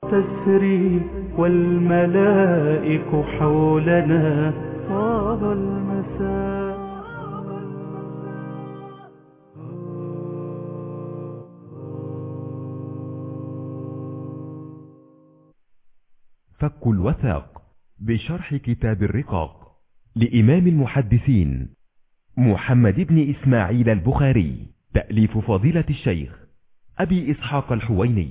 تسري والملائك حولنا طاب المساء فك الوثاق بشرح كتاب الرقاق لإمام المحدثين محمد بن إسماعيل البخاري تأليف فضيلة الشيخ أبي إسحاق الحويني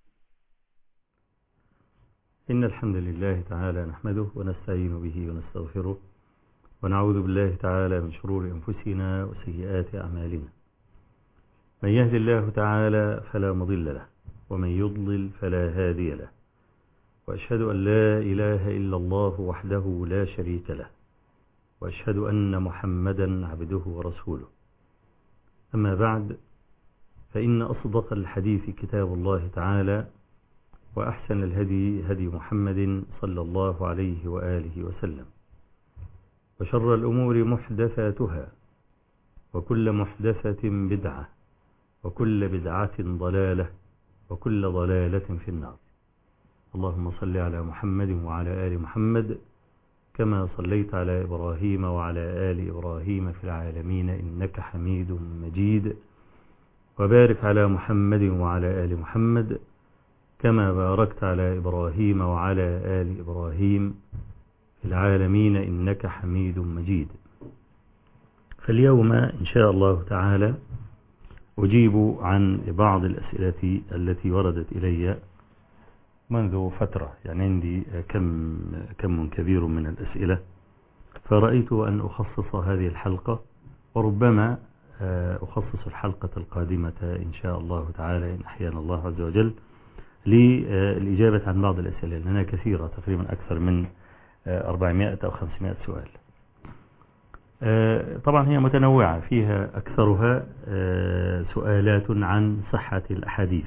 إن الحمد لله تعالى نحمده ونستعين به ونستغفره ونعوذ بالله تعالى من شرور أنفسنا وسيئات أعمالنا من يهد الله تعالى فلا مضل له ومن يضلل فلا هادي له وأشهد أن لا إله إلا الله وحده لا شريك له وأشهد أن محمدا عبده ورسوله أما بعد فإن أصدق الحديث كتاب الله تعالى وأحسن الهدي هدي محمد صلى الله عليه وآله وسلم وشر الأمور محدثاتها وكل محدثة بدعة وكل بدعة ضلالة وكل ضلالة في النار اللهم صل على محمد وعلى آل محمد كما صليت على إبراهيم وعلى آل إبراهيم في العالمين إنك حميد مجيد وبارك على محمد وعلى آل محمد كما باركت على إبراهيم وعلى آل إبراهيم في العالمين إنك حميد مجيد فاليوم إن شاء الله تعالى أجيب عن بعض الأسئلة التي وردت إلي منذ فترة يعني عندي كم, كم كبير من الأسئلة فرأيت أن أخصص هذه الحلقة وربما أخصص الحلقة القادمة إن شاء الله تعالى إن أحيانا الله عز وجل للإجابة عن بعض الأسئلة لأنها كثيرة تقريبا أكثر من 400 أو 500 سؤال طبعا هي متنوعة فيها أكثرها سؤالات عن صحة الأحاديث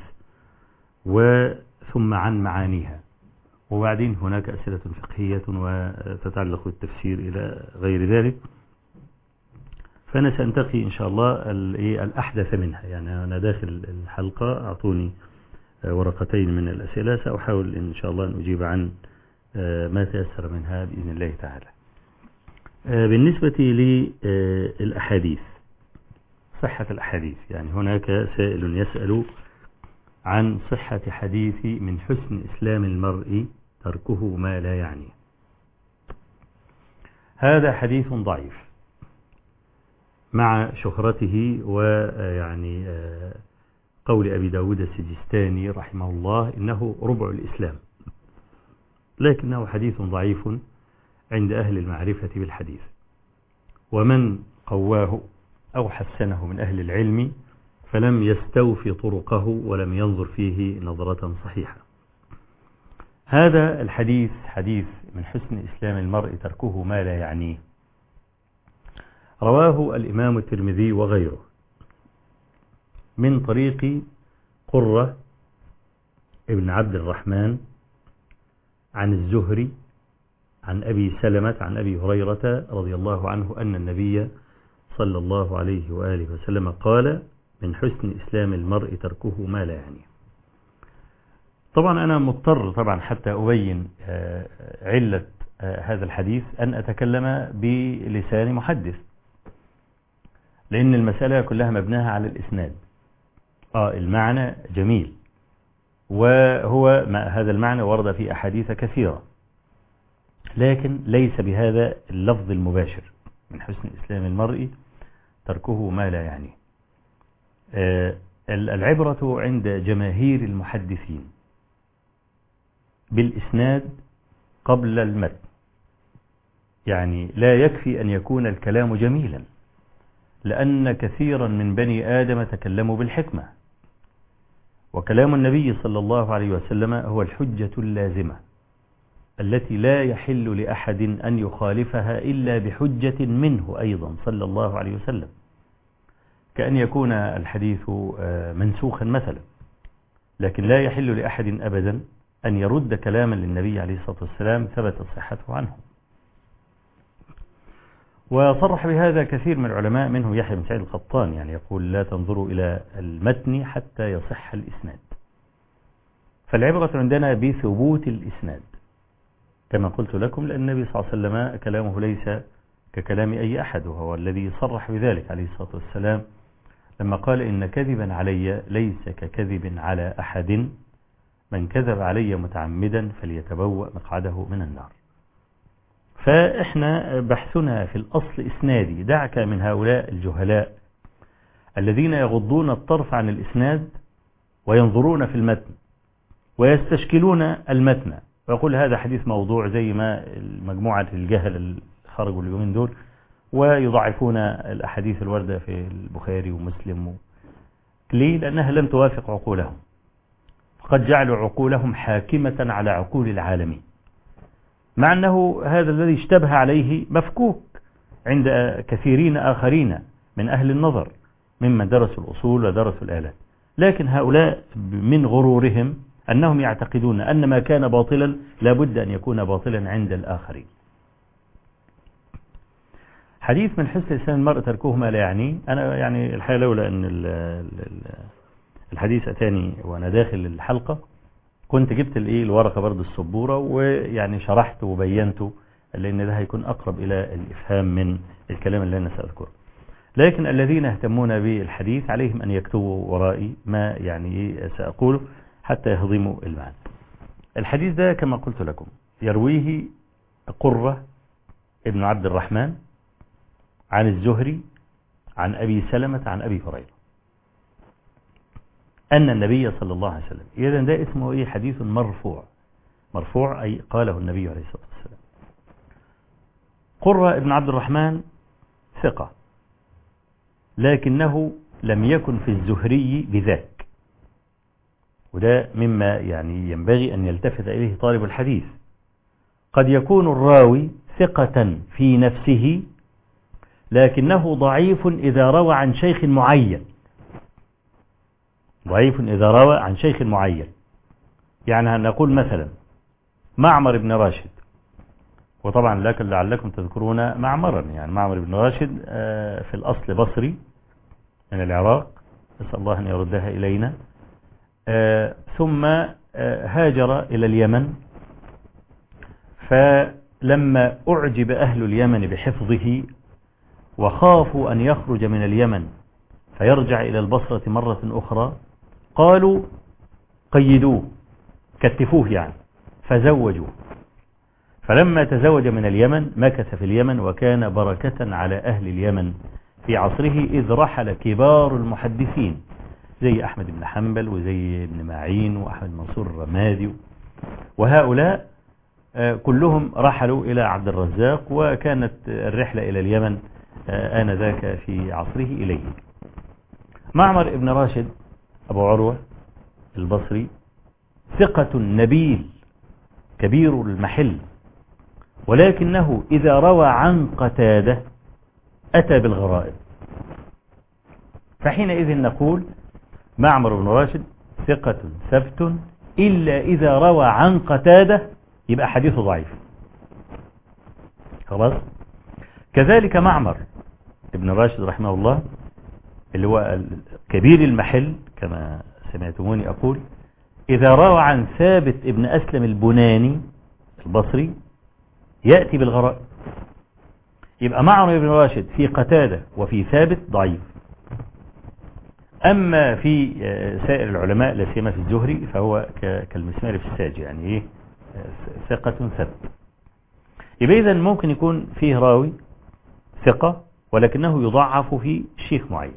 وثم عن معانيها وبعدين هناك أسئلة فقهية وتتعلق بالتفسير إلى غير ذلك فأنا سأنتقي إن شاء الله الأحدث منها يعني أنا داخل الحلقة أعطوني ورقتين من الأسئلة سأحاول إن شاء الله أن أجيب عن ما تيسر منها بإذن الله تعالى بالنسبة للأحاديث صحة الأحاديث يعني هناك سائل يسأل عن صحة حديث من حسن إسلام المرء تركه ما لا يعني هذا حديث ضعيف مع شهرته ويعني قول أبي داود السجستاني رحمه الله إنه ربع الإسلام لكنه حديث ضعيف عند أهل المعرفة بالحديث ومن قواه أو حسنه من أهل العلم فلم يستوفي طرقه ولم ينظر فيه نظرة صحيحة هذا الحديث حديث من حسن إسلام المرء تركه ما لا يعنيه رواه الإمام الترمذي وغيره من طريق قرة ابن عبد الرحمن عن الزهري عن أبي سلمة عن أبي هريرة رضي الله عنه أن النبي صلى الله عليه وآله وسلم قال من حسن إسلام المرء تركه ما لا يعني طبعا أنا مضطر طبعا حتى أبين علة هذا الحديث أن أتكلم بلسان محدث لأن المسألة كلها مبناها على الإسناد آه المعنى جميل وهو ما هذا المعنى ورد في أحاديث كثيرة لكن ليس بهذا اللفظ المباشر من حسن إسلام المرء تركه ما لا يعني العبرة عند جماهير المحدثين بالإسناد قبل المتن يعني لا يكفي أن يكون الكلام جميلا لأن كثيرا من بني آدم تكلموا بالحكمة وكلام النبي صلى الله عليه وسلم هو الحجة اللازمة التي لا يحل لأحد أن يخالفها إلا بحجة منه أيضا صلى الله عليه وسلم كأن يكون الحديث منسوخا مثلا لكن لا يحل لأحد أبدا أن يرد كلاما للنبي عليه الصلاة والسلام ثبت صحته عنه وصرح بهذا كثير من العلماء منه يحيى بن سعيد القطان يعني يقول لا تنظروا إلى المتن حتى يصح الإسناد فالعبرة عندنا بثبوت الإسناد كما قلت لكم لأن النبي صلى الله عليه وسلم كلامه ليس ككلام أي أحد وهو الذي صرح بذلك عليه الصلاة والسلام لما قال إن كذبا علي ليس ككذب على أحد من كذب علي متعمدا فليتبوأ مقعده من النار فإحنا بحثنا في الأصل إسنادي دعك من هؤلاء الجهلاء الذين يغضون الطرف عن الإسناد وينظرون في المتن ويستشكلون المتن ويقول هذا حديث موضوع زي ما مجموعة الجهل اللي خرجوا اليومين دول ويضعفون الأحاديث الواردة في البخاري ومسلم و... ليه؟ لأنها لم توافق عقولهم فقد جعلوا عقولهم حاكمة على عقول العالمين مع أنه هذا الذي اشتبه عليه مفكوك عند كثيرين آخرين من أهل النظر ممن درسوا الأصول ودرسوا الآلات لكن هؤلاء من غرورهم أنهم يعتقدون أن ما كان باطلا لابد أن يكون باطلا عند الآخرين حديث من حسن لسان المرء تركه ما لا يعنيه أنا يعني الحقيقة لولا أن الحديث أتاني وأنا داخل الحلقة كنت جبت الايه الورقة برضه السبورة ويعني شرحت وبينت لأن ده هيكون أقرب إلى الإفهام من الكلام اللي أنا سأذكره لكن الذين يهتمون بالحديث عليهم أن يكتبوا ورائي ما يعني سأقوله حتى يهضموا المعنى الحديث ده كما قلت لكم يرويه قرة ابن عبد الرحمن عن الزهري عن أبي سلمة عن أبي هريرة أن النبي صلى الله عليه وسلم إذا ده اسمه إيه حديث مرفوع مرفوع أي قاله النبي عليه الصلاة والسلام قرة ابن عبد الرحمن ثقة لكنه لم يكن في الزهري بذاك وده مما يعني ينبغي أن يلتفت إليه طالب الحديث قد يكون الراوي ثقة في نفسه لكنه ضعيف إذا روى عن شيخ معين ضعيف إذا روى عن شيخ معين يعني نقول مثلا معمر بن راشد وطبعا لكن لعلكم تذكرون معمرا يعني معمر بن راشد في الأصل بصري من العراق نسأل الله أن يردها إلينا ثم هاجر إلى اليمن فلما أعجب أهل اليمن بحفظه وخافوا أن يخرج من اليمن فيرجع إلى البصرة مرة أخرى قالوا قيدوه كتفوه يعني فزوجوه فلما تزوج من اليمن مكث في اليمن وكان بركة على أهل اليمن في عصره إذ رحل كبار المحدثين زي أحمد بن حنبل وزي ابن معين وأحمد منصور الرمادي وهؤلاء كلهم رحلوا إلى عبد الرزاق وكانت الرحلة إلى اليمن آنذاك في عصره إليه معمر ابن راشد أبو عروة البصري ثقة نبيل كبير المحل ولكنه إذا روى عن قتادة أتى بالغرائب فحينئذ نقول معمر بن راشد ثقة ثبت إلا إذا روى عن قتادة يبقى حديثه ضعيف خلاص كذلك معمر ابن راشد رحمه الله اللي هو كبير المحل كما سمعتموني أقول إذا روى عن ثابت ابن أسلم البناني البصري يأتي بالغرائب يبقى معمر بن راشد في قتادة وفي ثابت ضعيف أما في سائر العلماء لا سيما في الزهري فهو كالمسمار في الساج يعني إيه ثقة ثبت يبقى إذا ممكن يكون فيه راوي ثقة ولكنه يضعف في شيخ معين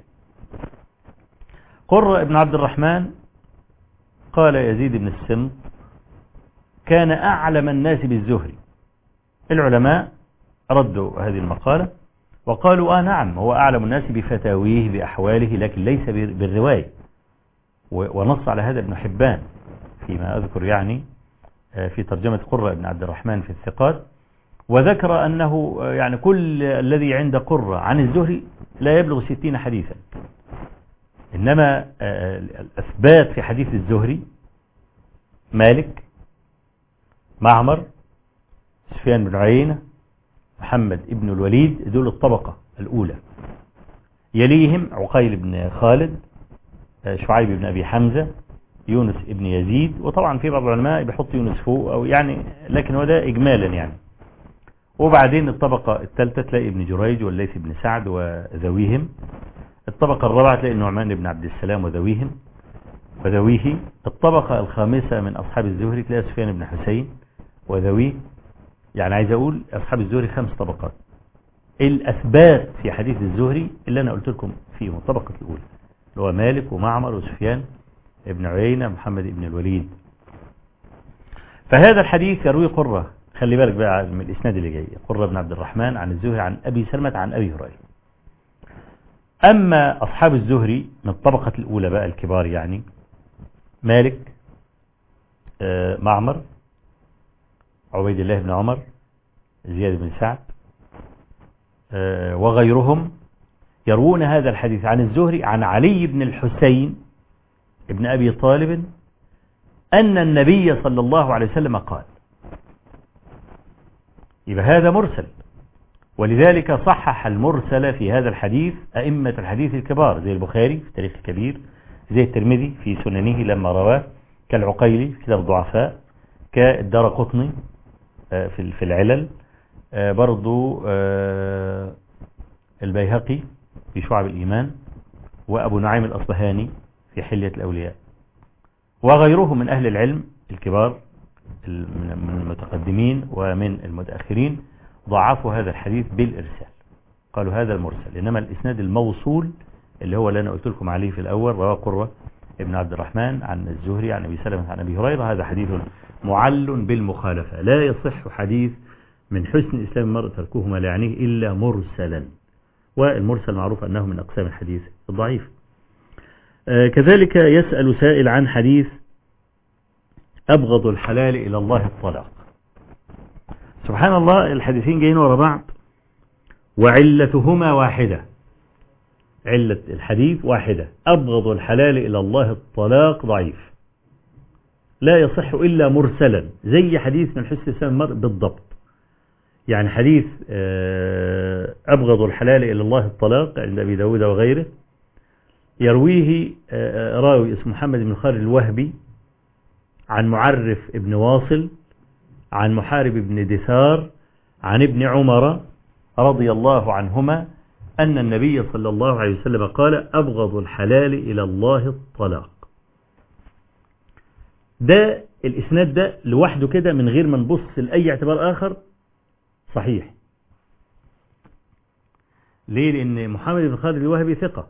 قرة ابن عبد الرحمن قال يزيد بن السمط كان أعلم الناس بالزهري العلماء ردوا هذه المقالة وقالوا آه نعم هو أعلم الناس بفتاويه بأحواله لكن ليس بالرواية ونص على هذا ابن حبان فيما أذكر يعني في ترجمة قرة بن عبد الرحمن في الثقات وذكر أنه يعني كل الذي عند قرة عن الزهري لا يبلغ ستين حديثا إنما الأثبات في حديث الزهري مالك معمر سفيان بن عيينة محمد ابن الوليد دول الطبقة الأولى يليهم عقيل بن خالد شعيب بن أبي حمزة يونس ابن يزيد وطبعا في بعض العلماء بيحط يونس فوق او يعني لكن هو ده اجمالا يعني وبعدين الطبقة الثالثة تلاقي ابن جريج والليث بن سعد وذويهم الطبقة الرابعة تلاقي النعمان بن عبد السلام وذويهم وذويه الطبقة الخامسة من أصحاب الزهري تلاقي سفيان بن حسين وذويه يعني عايز أقول أصحاب الزهري خمس طبقات الأثبات في حديث الزهري اللي أنا قلت لكم فيهم الطبقة الأولى اللي هو مالك ومعمر وسفيان ابن عيينة محمد ابن الوليد فهذا الحديث يروي قرة خلي بالك بقى من الإسناد اللي جاي قرة بن عبد الرحمن عن الزهري عن أبي سلمة عن أبي هريرة أما أصحاب الزهري من الطبقة الأولى بقى الكبار يعني مالك آه، معمر عبيد الله بن عمر زياد بن سعد آه، وغيرهم يروون هذا الحديث عن الزهري عن علي بن الحسين ابن أبي طالب أن النبي صلى الله عليه وسلم قال يبقى هذا مرسل ولذلك صحح المرسل في هذا الحديث أئمة الحديث الكبار زي البخاري في التاريخ الكبير زي الترمذي في سننه لما رواه كالعقيلي في كتاب الضعفاء كالدار قطني في في العلل آه، برضو آه، البيهقي في شعب الإيمان وأبو نعيم الأصبهاني في حلية الأولياء وغيره من أهل العلم الكبار ال- من المتقدمين ومن المتأخرين ضعفوا هذا الحديث بالإرسال قالوا هذا المرسل إنما الإسناد الموصول اللي هو اللي أنا قلت لكم عليه في الأول رواه قرة ابن عبد الرحمن عن الزهري عن أبي سلمة عن أبي هريرة هذا حديث معل بالمخالفة لا يصح حديث من حسن إسلام المرء تركه ما لا يعنيه إلا مرسلا والمرسل معروف أنه من أقسام الحديث الضعيف آه، كذلك يسأل سائل عن حديث أبغض الحلال إلى الله الطلاق سبحان الله الحديثين جايين ورا بعض وعلتهما واحدة علة الحديث واحدة أبغض الحلال إلى الله الطلاق ضعيف لا يصح إلا مرسلا زي حديث من حسن إسلام المرء بالضبط يعني حديث آه، أبغض الحلال إلى الله الطلاق عند أبي داود وغيره يرويه آه، راوي اسمه محمد بن خالد الوهبي عن معرف ابن واصل عن محارب بن دثار عن ابن عمر رضي الله عنهما أن النبي صلى الله عليه وسلم قال أبغض الحلال إلى الله الطلاق ده الإسناد ده لوحده كده من غير ما نبص لأي اعتبار آخر صحيح ليه لأن محمد بن خالد الوهبي ثقة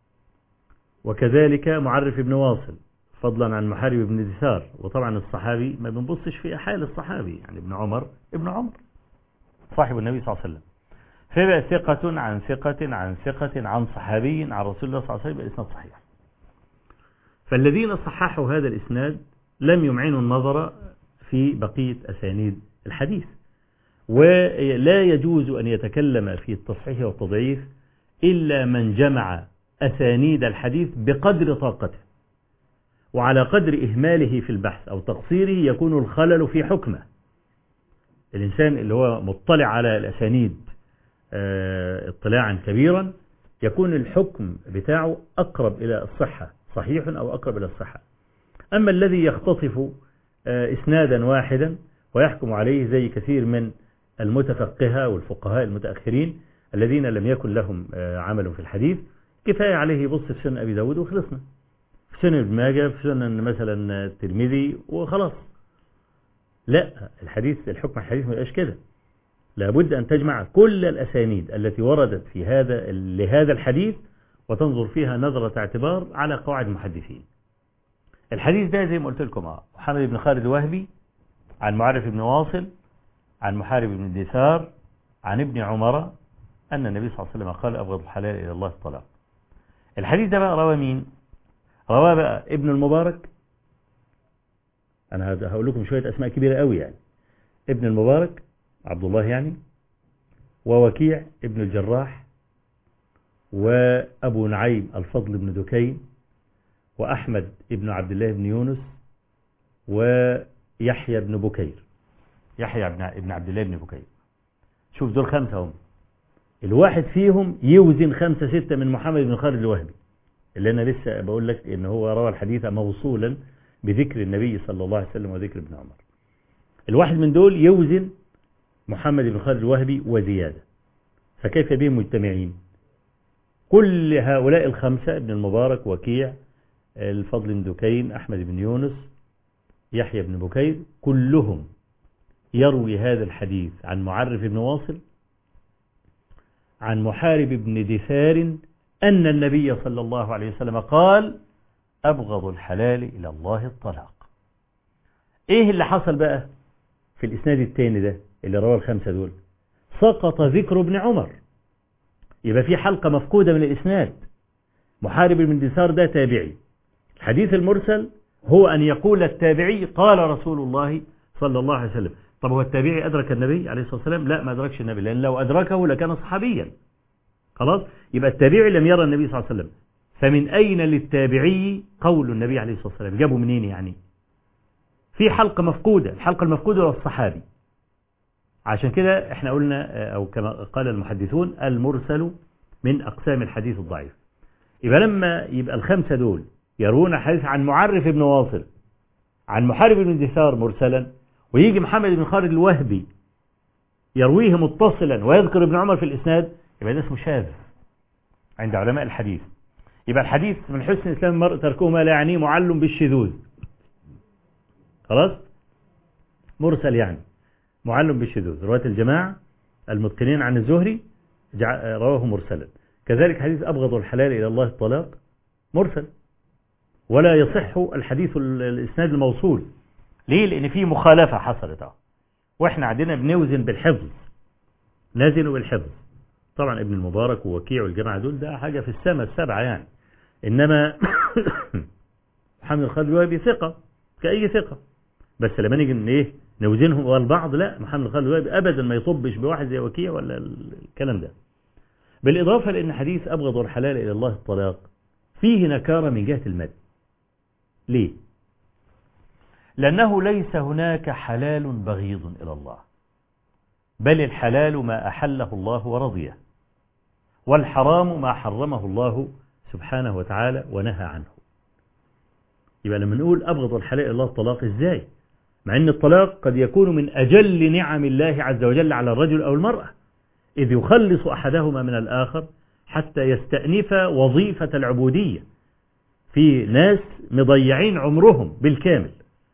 وكذلك معرف ابن واصل فضلا عن محارب بن دثار وطبعا الصحابي ما بنبصش في حال الصحابي يعني ابن عمر ابن عمر صاحب النبي صلى الله عليه وسلم فيبقى ثقة عن ثقة عن ثقة عن صحابي عن رسول الله صلى الله عليه وسلم الإسناد صحيح فالذين صححوا هذا الإسناد لم يمعنوا النظر في بقية أسانيد الحديث ولا يجوز أن يتكلم في التصحيح والتضعيف إلا من جمع أسانيد الحديث بقدر طاقته وعلى قدر إهماله في البحث أو تقصيره يكون الخلل في حكمه الإنسان اللي هو مطلع على الأسانيد آه، اطلاعا كبيرا يكون الحكم بتاعه أقرب إلى الصحة صحيح أو أقرب إلى الصحة أما الذي يختطف آه، إسنادا واحدا ويحكم عليه زي كثير من المتفقهة والفقهاء المتأخرين الذين لم يكن لهم آه، عمل في الحديث كفاية عليه يبص في سنن أبي داود وخلصنا في سنن ابن ماجه في سنن مثلا الترمذي وخلاص لا الحديث الحكم الحديث ما يبقاش كده لابد أن تجمع كل الأسانيد التي وردت في هذا لهذا الحديث وتنظر فيها نظرة اعتبار على قواعد المحدثين الحديث ده زي ما قلت لكم اه محمد بن خالد الوهبي عن معرف بن واصل عن محارب بن دثار عن ابن عمر أن النبي صلى الله عليه وسلم قال أبغض الحلال إلى الله الطلاق الحديث ده بقى رواه مين رواه بقى ابن المبارك أنا هقول لكم شوية أسماء كبيرة قوي يعني ابن المبارك عبد الله يعني ووكيع ابن الجراح وأبو نعيم الفضل بن دكين وأحمد ابن عبد الله بن يونس ويحيى بن بكير يحيى ابن عبد الله بن بكير شوف دول خمسة هم الواحد فيهم يوزن خمسة ستة من محمد بن خالد الوهبي اللي أنا لسه بقول لك إن هو روى الحديث موصولا بذكر النبي صلى الله عليه وسلم وذكر ابن عمر الواحد من دول يوزن محمد بن خالد الوهبي وزيادة فكيف بهم مجتمعين كل هؤلاء الخمسة ابن المبارك وكيع الفضل بن دكين أحمد بن يونس يحيى بن بكير كلهم يروي هذا الحديث عن معرف بن واصل عن محارب بن دثار أن النبي صلى الله عليه وسلم قال أبغض الحلال إلى الله الطلاق إيه اللي حصل بقى في الإسناد التاني ده اللي رواه الخمسة دول سقط ذكر ابن عمر يبقى في حلقة مفقودة من الإسناد محارب بن دثار ده تابعي الحديث المرسل هو أن يقول التابعي قال رسول الله صلى الله عليه وسلم طب هو التابعي أدرك النبي عليه الصلاة والسلام لا ما أدركش النبي لأن لو أدركه لكان صحابيا خلاص يبقى التابعي لم يرى النبي صلى الله عليه وسلم فمن أين للتابعي قول النبي عليه الصلاة والسلام جابوا منين يعني في حلقة مفقودة الحلقة المفقودة هو الصحابي عشان كده احنا قلنا أو كما قال المحدثون المرسل من أقسام الحديث الضعيف يبقى لما يبقى الخمسة دول يروون حديث عن معرف بن واصل عن محارب بن دثار مرسلا ويجي محمد بن خالد الوهبي يرويه متصلا ويذكر ابن عمر في الإسناد يبقى ده اسمه شاذ عند علماء الحديث يبقى الحديث من حسن إسلام المرء تركه ما لا يعنيه معلم بالشذوذ خلاص مرسل يعني معلم بالشذوذ رواية الجماعة المتقنين عن الزهري رواه مرسلا كذلك حديث أبغض الحلال إلى الله الطلاق مرسل ولا يصح الحديث الإسناد الموصول ليه لأن فيه مخالفة حصلت اهو وإحنا عندنا بنوزن بالحفظ نازل بالحفظ طبعا ابن المبارك ووكيع والجماعة دول ده حاجة في السماء السبعة يعني إنما محمد الخالد الوهبي ثقة كأي ثقة بس لما نيجي ايه نوزنهم والبعض لا محمد الخالد الوهبي أبدا ما يطبش بواحد زي وكيع ولا الكلام ده بالإضافة لأن حديث أبغض الحلال إلى الله الطلاق فيه نكارة من جهة المد ليه لأنه ليس هناك حلال بغيض إلى الله بل الحلال ما أحله الله ورضيه والحرام ما حرمه الله سبحانه وتعالى ونهى عنه يبقى لما نقول أبغض الحلال إلى الله الطلاق إزاي مع أن الطلاق قد يكون من أجل نعم الله عز وجل على الرجل أو المرأة إذ يخلص أحدهما من الآخر حتى يستأنف وظيفة العبودية في ناس مضيعين عمرهم بالكامل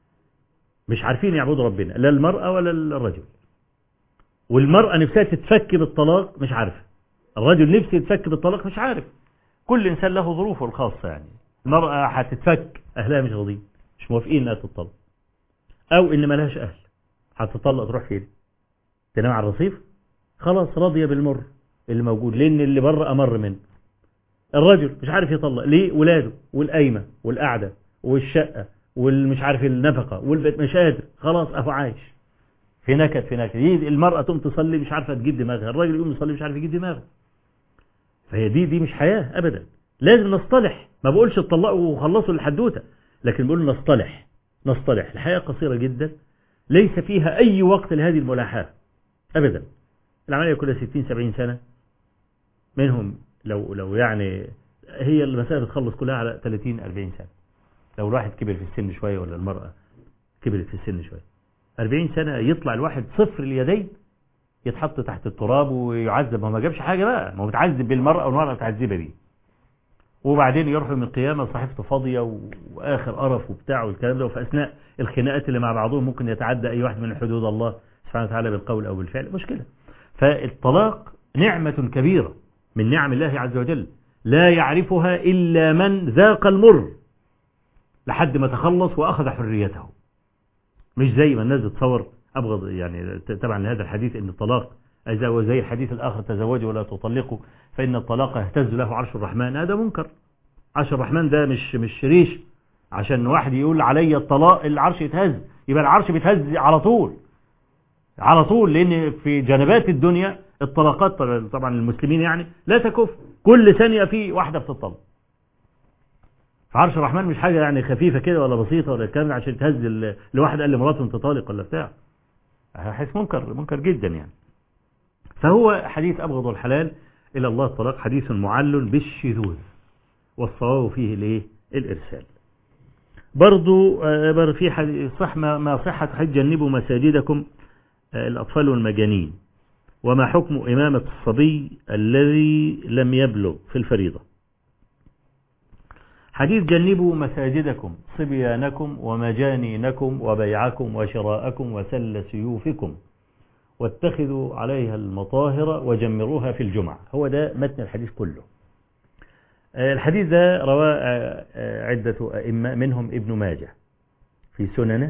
مش عارفين يعبدوا ربنا لا المرأة ولا الرجل والمرأة نفسها تتفك بالطلاق مش عارفة الرجل نفسه يتفك بالطلاق مش عارف كل إنسان له ظروفه الخاصة يعني المرأة هتتفك أهلها مش راضيين مش موافقين إنها تطلق أو إن ملهاش أهل هتطلق تروح فين تنام على الرصيف خلاص راضية بالمر اللي موجود لأن اللي بره أمر منه الرجل مش عارف يطلق ليه ولاده والقايمة والقعدة والشقة والمش عارف النفقة والبيت مش قادر خلاص أهو عايش في نكد في نكد يجي المرأة تقوم تصلي مش عارفة تجيب دماغها الراجل يقوم يصلي مش عارف يجيب دماغه فهي دي دي مش حياة أبدا لازم نصطلح ما بقولش اتطلقوا وخلصوا الحدوتة لكن بقول نصطلح نصطلح الحياة قصيرة جدا ليس فيها أي وقت لهذه الملاحاة أبدا العملية كلها 60 70 سنة منهم لو لو يعني هي المسألة بتخلص كلها على 30 40 سنة لو الواحد كبر في السن شوية ولا المرأة كبرت في السن شوية 40 سنة يطلع الواحد صفر اليدين يتحط تحت التراب ويعذب ما ما جابش حاجة بقى ما هو متعذب بالمرأة والمرأة متعذبة بيه وبعدين يروح من القيامة صحيفته فاضية وآخر قرف وبتاع والكلام ده وفي أثناء الخناقات اللي مع بعضهم ممكن يتعدى أي واحد من حدود الله سبحانه وتعالى بالقول أو بالفعل مشكلة فالطلاق نعمة كبيرة من نعم الله عز وجل لا يعرفها إلا من ذاق المر لحد ما تخلص وأخذ حريته مش زي ما الناس بتصور أبغض يعني طبعا لهذا الحديث أن الطلاق زي الحديث الآخر تزوجوا ولا تطلقوا فإن الطلاق يهتز له عرش الرحمن هذا منكر عرش الرحمن ده مش مش ريش عشان واحد يقول علي الطلاق العرش يتهز يبقى العرش بيتهز على طول على طول لأن في جنبات الدنيا الطلاقات طبعا المسلمين يعني لا تكف كل ثانية في واحدة بتطلق عرش الرحمن مش حاجة يعني خفيفة كده ولا بسيطة ولا الكلام ده عشان تهز لواحد قال لمراته انت طالق ولا بتاع حيث منكر منكر جدا يعني فهو حديث أبغض الحلال إلى الله الطلاق حديث معل بالشذوذ والصواب فيه الايه الإرسال برضو آه، بر في حديث صح ما ما صحة حج جنبوا مساجدكم آه، الأطفال والمجانين وما حكم إمامة الصبي الذي لم يبلغ في الفريضة حديث جنبوا مساجدكم صبيانكم ومجانينكم وبيعكم وشراءكم وسل سيوفكم واتخذوا عليها المطاهر وجمروها في الجمعة هو ده متن الحديث كله آه، الحديث ده رواه آه، آه، عدة أئمة منهم ابن ماجه في سننه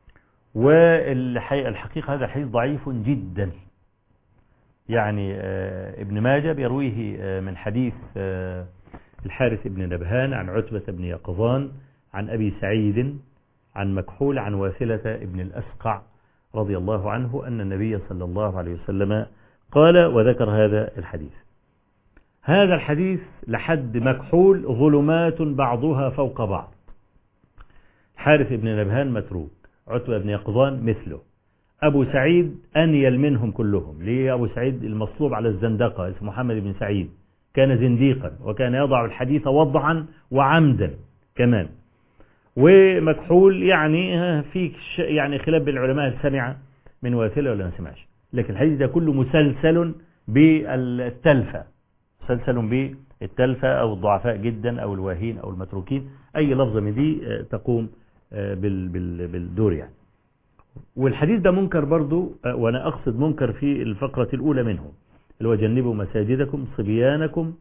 والحقيقة هذا حديث ضعيف جدا يعني آه، ابن ماجه بيرويه آه، من حديث آه، الحارث بن نبهان عن عتبة بن يقظان عن أبي سعيد عن مكحول عن واثلة ابن الأسقع رضي الله عنه أن النبي صلى الله عليه وسلم قال وذكر هذا الحديث هذا الحديث لحد مكحول ظلمات بعضها فوق بعض حارث بن نبهان متروك عتبة بن يقظان مثله أبو سعيد أنيل منهم كلهم ليه أبو سعيد المصلوب على الزندقة اسمه محمد بن سعيد كان زنديقا وكان يضع الحديث وضعا وعمدا كمان ومكحول يعني ها، في ش- يعني خلاف بين العلماء هل سمع من واثلة ولا ما سمعش لكن الحديث ده كله مسلسل بالتلفة مسلسل بالتلفة أو الضعفاء جدا أو الواهين أو المتروكين أي لفظة من دي آه، تقوم آه، بال- بال- بالدور يعني والحديث ده منكر برضو آه، وأنا أقصد منكر في الفقرة الأولى منه اللي هو جنبوا مساجدكم صبيانكم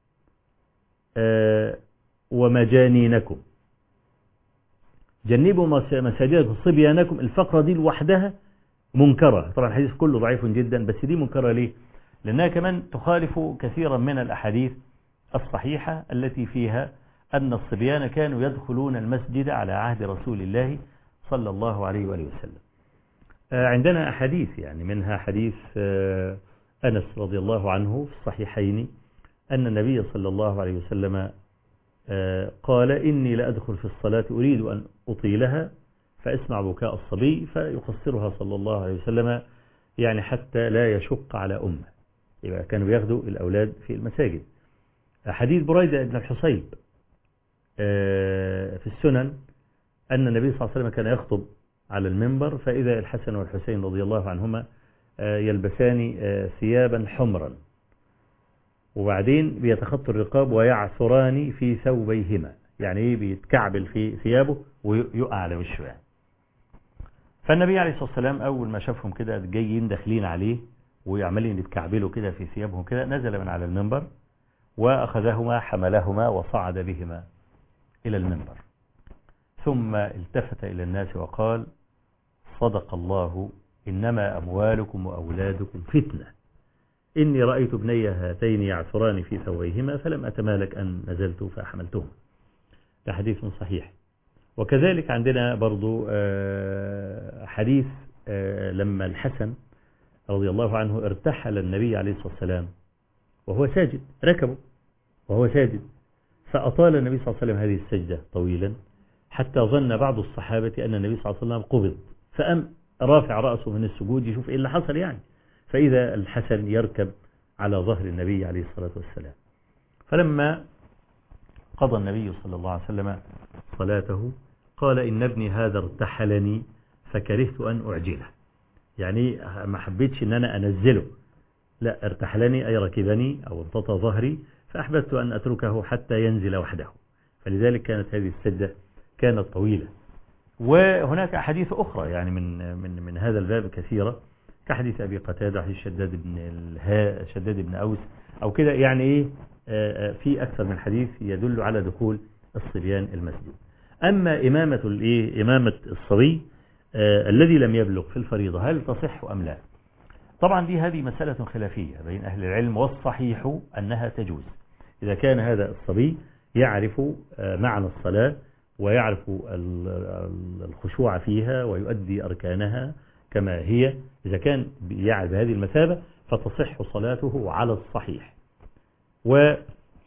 آه، ومجانينكم جنبوا مس- مساجدكم صبيانكم الفقرة دي لوحدها منكرة طبعا الحديث كله ضعيف جدا بس دي منكرة ليه لأنها كمان تخالف كثيرا من الأحاديث الصحيحة التي فيها أن الصبيان كانوا يدخلون المسجد على عهد رسول الله صلى الله عليه وآله وسلم آه، عندنا أحاديث يعني منها حديث آه، أنس رضي الله عنه في الصحيحين أن النبي صلى الله عليه وسلم آه، قال إني لأدخل في الصلاة أريد أن أطيلها فأسمع بكاء الصبي فيقصرها صلى الله عليه وسلم يعني حتى لا يشق على أمه يبقى كانوا بياخدوا الأولاد في المساجد حديث بريدة بن الحصيب آه، في السنن أن النبي صلى الله عليه وسلم كان يخطب على المنبر فإذا الحسن والحسين رضي الله عنهما آه، يلبسان آه، ثيابا حمرا وبعدين بيتخطوا الرقاب ويعثران في ثوبيهما يعني ايه بيتكعبل في ثيابه ويقع على وشه يعني فالنبي عليه الصلاة والسلام أول ما شافهم كده جايين داخلين عليه وعمالين يتكعبلوا كده في ثيابهم كده نزل من على المنبر وأخذهما حملهما وصعد بهما إلى المنبر ثم التفت إلى الناس وقال صدق الله إنما أموالكم وأولادكم فتنة إني رأيت ابني هاتين يعثران في ثوبيهما فلم أتمالك أن نزلت فحملتهما ده حديث صحيح وكذلك عندنا برضو آه، حديث آه، لما الحسن رضي الله عنه ارتحل النبي عليه الصلاة والسلام وهو ساجد ركبه وهو ساجد فأطال النبي صلى الله عليه وسلم هذه السجدة طويلا حتى ظن بعض الصحابة أن النبي صلى الله عليه وسلم قبض فأم رافع رأسه من السجود يشوف إيه اللي حصل يعني فإذا الحسن يركب على ظهر النبي عليه الصلاة والسلام فلما قضى النبي صلى الله عليه وسلم صلاته قال إن ابني هذا ارتحلني فكرهت أن أعجله يعني ما حبيتش أن أنا أنزله لا ارتحلني أي ركبني أو امتطى ظهري فأحببت أن أتركه حتى ينزل وحده فلذلك كانت هذه السجدة كانت طويلة وهناك أحاديث أخرى يعني من من من هذا الباب كثيرة كحديث أبي قتادة حديث شداد بن الها شداد بن أوس أو كده يعني إيه آه، آه، في أكثر من حديث يدل على دخول الصبيان المسجد أما إمامة الإيه إمامة الصبي آه، الذي لم يبلغ في الفريضة هل تصح أم لا طبعا دي هذه مسألة خلافية بين أهل العلم والصحيح أنها تجوز إذا كان هذا الصبي يعرف آه، معنى الصلاة ويعرف ال- ال- الخشوع فيها ويؤدي أركانها كما هي إذا كان يعرف هذه المثابة فتصح صلاته على الصحيح وفي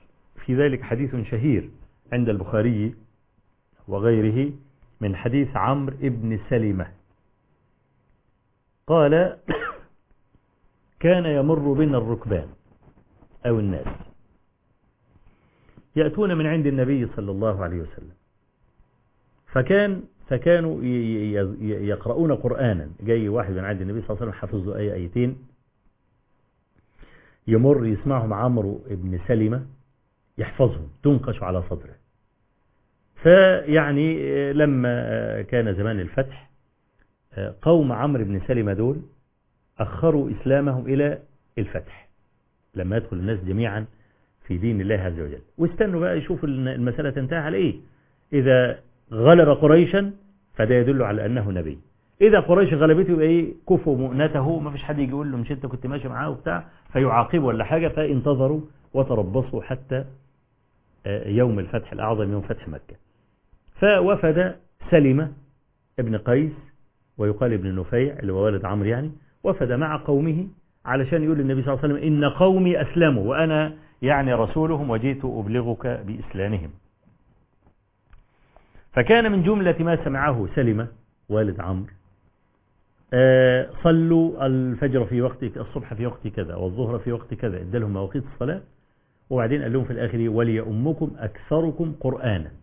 ذلك حديث شهير عند البخاري وغيره من حديث عمرو ابن سلمة قال كان يمر بنا الركبان أو الناس يأتون من عند النبي صلى الله عليه وسلم فكان فكانوا ي- ي- ي- يقرؤون قرآنا جاي واحد من عند النبي صلى الله عليه وسلم حافظ له آية آيتين يمر يسمعهم عمرو بن سلمة يحفظهم تنقش على صدره فيعني آه، لما آه، كان زمان الفتح آه، قوم عمرو بن سلمة دول أخروا إسلامهم إلى الفتح لما يدخل الناس جميعا في دين الله عز وجل واستنوا بقى يشوفوا الن- المسألة تنتهي على إيه إذا غلب قريشا فده يدل على أنه نبي إذا قريش غلبته يبقى إيه كفوا مؤنته ما فيش حد يجي يقول له مش أنت كنت ماشي معاه وبتاع فيعاقبه ولا حاجة فانتظروا وتربصوا حتى آه، يوم الفتح الأعظم يوم فتح مكة فوفد سلمة ابن قيس ويقال ابن نفيع اللي هو والد عمرو يعني وفد مع قومه علشان يقول للنبي صلى الله عليه وسلم إن قومي أسلموا وأنا يعني رسولهم وجئت أبلغك بإسلامهم فكان من جملة ما سمعه سلمة والد عمرو آه، صلوا الفجر في وقت الصبح في وقت كذا والظهر في وقت كذا ادالهم مواقيت الصلاة وبعدين قال لهم في الآخر وليؤمكم أكثركم قرآنا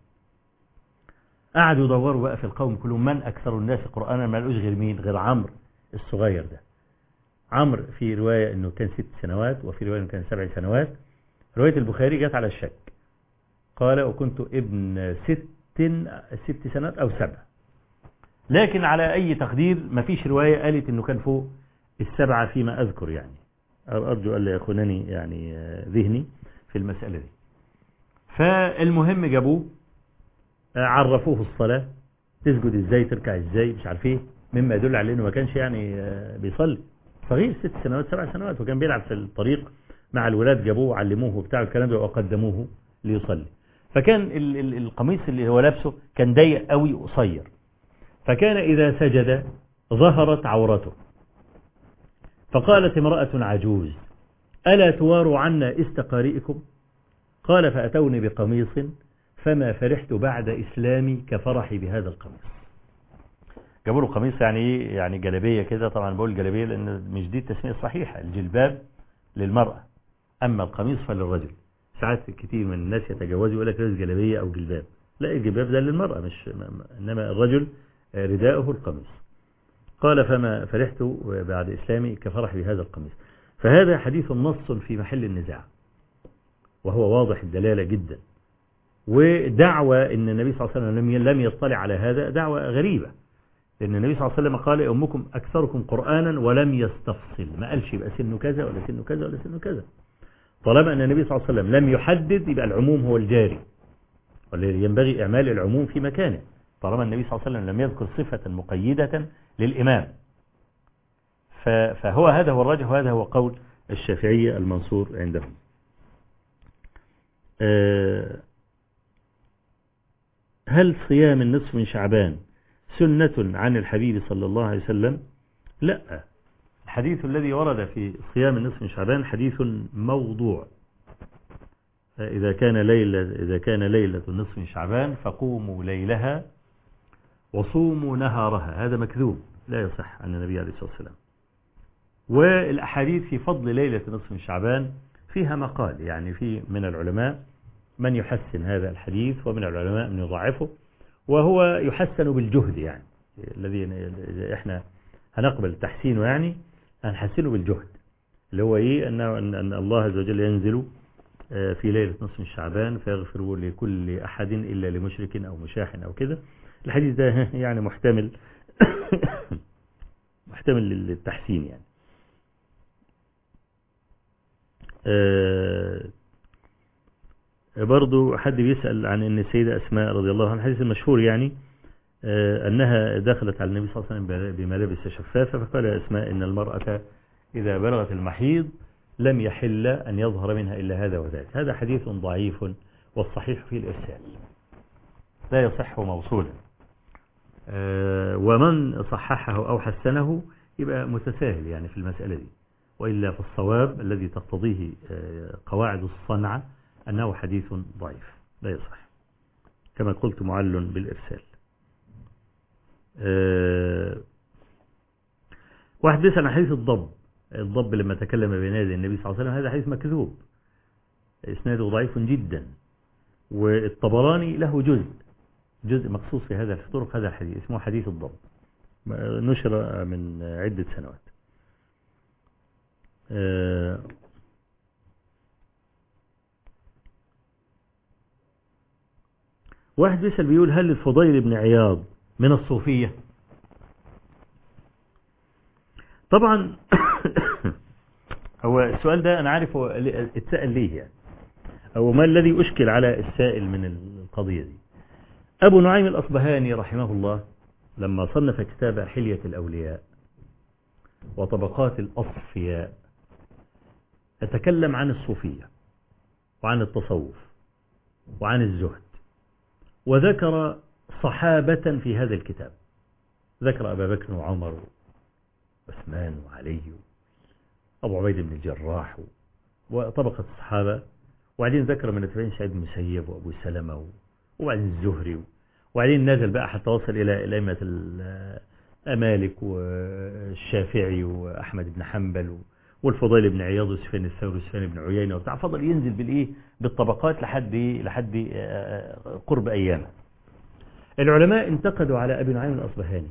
قعدوا يدوروا بقى في القوم كلهم من أكثر الناس قرآنا ما لقوش غير مين غير عمرو الصغير ده عمرو في رواية أنه كان ست سنوات وفي رواية أنه كان سبع سنوات رواية البخاري جت على الشك قال وكنت ابن ست ست سنوات أو سبع لكن على أي تقدير ما فيش رواية قالت أنه كان فوق السبعة فيما أذكر يعني أرجو ألا يخونني يعني آه، ذهني في المسألة دي فالمهم جابوه آه، عرفوه الصلاة تسجد ازاي تركع ازاي مش عارف ايه مما يدل على انه ما كانش يعني آه، بيصلي صغير ست سنوات سبع سنوات وكان بيلعب في الطريق مع الولاد جابوه وعلموه وبتاع الكلام ده وقدموه ليصلي فكان ال- ال- القميص اللي هو لابسه كان ضيق قوي قصير فكان إذا سجد ظهرت عورته فقالت امرأة عجوز ألا تواروا عنا استقارئكم قال فأتوني بقميص فما فرحت بعد إسلامي كفرحي بهذا القميص جابوا له قميص يعني ايه يعني جلبية كده طبعا بقول جلبية لأن مش دي التسمية الصحيحة الجلباب للمرأة أما القميص فللرجل ساعات كتير من الناس يتجوزوا يقول لك لابس جلبية أو جلباب لا الجلباب ده للمرأة مش إنما الرجل آه، رداؤه القميص قال فما فرحت بعد إسلامي كفرح بهذا القميص فهذا حديث نص في محل النزاع وهو واضح الدلالة جدا ودعوة ان النبي صلى الله عليه وسلم لم لم يطلع على هذا دعوة غريبة لان النبي صلى الله عليه وسلم قال امكم اكثركم قرانا ولم يستفصل ما قالش يبقى سنه كذا ولا سنه كذا ولا سنه كذا طالما ان النبي صلى الله عليه وسلم لم يحدد يبقى العموم هو الجاري والذي ينبغي اعمال العموم في مكانه طالما النبي صلى الله عليه وسلم لم يذكر صفة مقيدة للامام ف- فهو هذا هو الراجح وهذا هو قول الشافعية المنصور عندهم آه، هل صيام النصف من شعبان سنة عن الحبيب صلى الله عليه وسلم لا الحديث الذي ورد في صيام النصف من شعبان حديث موضوع إذا كان ليلة إذا كان ليلة النصف من شعبان فقوموا ليلها وصوموا نهارها هذا مكذوب لا يصح عن النبي عليه الصلاة والسلام والأحاديث في فضل ليلة نصف من شعبان فيها مقال يعني في من العلماء من يحسن هذا الحديث ومن العلماء من يضعفه وهو يحسن بالجهد يعني الذي إذا احنا هنقبل تحسينه يعني هنحسنه بالجهد اللي هو ايه أنه أن, أن الله عز وجل ينزل آه، في ليلة نصف من شعبان فيغفر لكل أحد إلا لمشرك أو مشاح أو كده الحديث ده يعني محتمل محتمل للتحسين يعني آه، برضو حد بيسأل عن أن السيدة أسماء رضي الله عنها الحديث المشهور يعني آه، أنها دخلت على النبي صلى الله عليه وسلم بملابس شفافة فقال يا أسماء إن المرأة إذا بلغت المحيض لم يحل أن يظهر منها إلا هذا وذاك هذا حديث ضعيف والصحيح فيه الإرسال لا يصح موصولا آه، ومن صححه أو حسنه يبقى متساهل يعني في المسألة دي وإلا فالصواب الذي تقتضيه آه، قواعد الصنعة أنه حديث ضعيف لا يصح كما قلت معل بالإرسال آه، واحد بيسأل عن حديث الضب الضب لما تكلم بينادي النبي صلى الله عليه وسلم هذا حديث مكذوب إسناده ضعيف جدا والطبراني له جزء جزء مخصوص في هذا في طرق هذا الحديث اسمه حديث الضبط نشر من عدة سنوات آه، واحد بيسأل بيقول هل الفضيل بن عياض من الصوفية طبعا هو السؤال ده أنا عارف هو اتسأل ليه يعني أو ما الذي أشكل على السائل من القضية دي أبو نعيم الأصبهاني رحمه الله لما صنف كتاب حلية الأولياء وطبقات الأصفياء يتكلم عن الصوفية وعن التصوف وعن الزهد وذكر صحابة في هذا الكتاب ذكر أبا بكر وعمر وعثمان وعلي أبو عبيد بن الجراح وطبقة الصحابة وبعدين ذكر من التابعين سعيد بن المسيب وأبو سلمة وبعدين الزهري وبعدين نزل بقى حتى وصل إلى الأئمة مالك والشافعي وأحمد بن حنبل والفضيل بن عياض وسفيان الثوري وسفيان بن عيينة وبتاع فضل ينزل بالإيه بالطبقات لحد لحد قرب أيامه العلماء انتقدوا على أبي نعيم الأصبهاني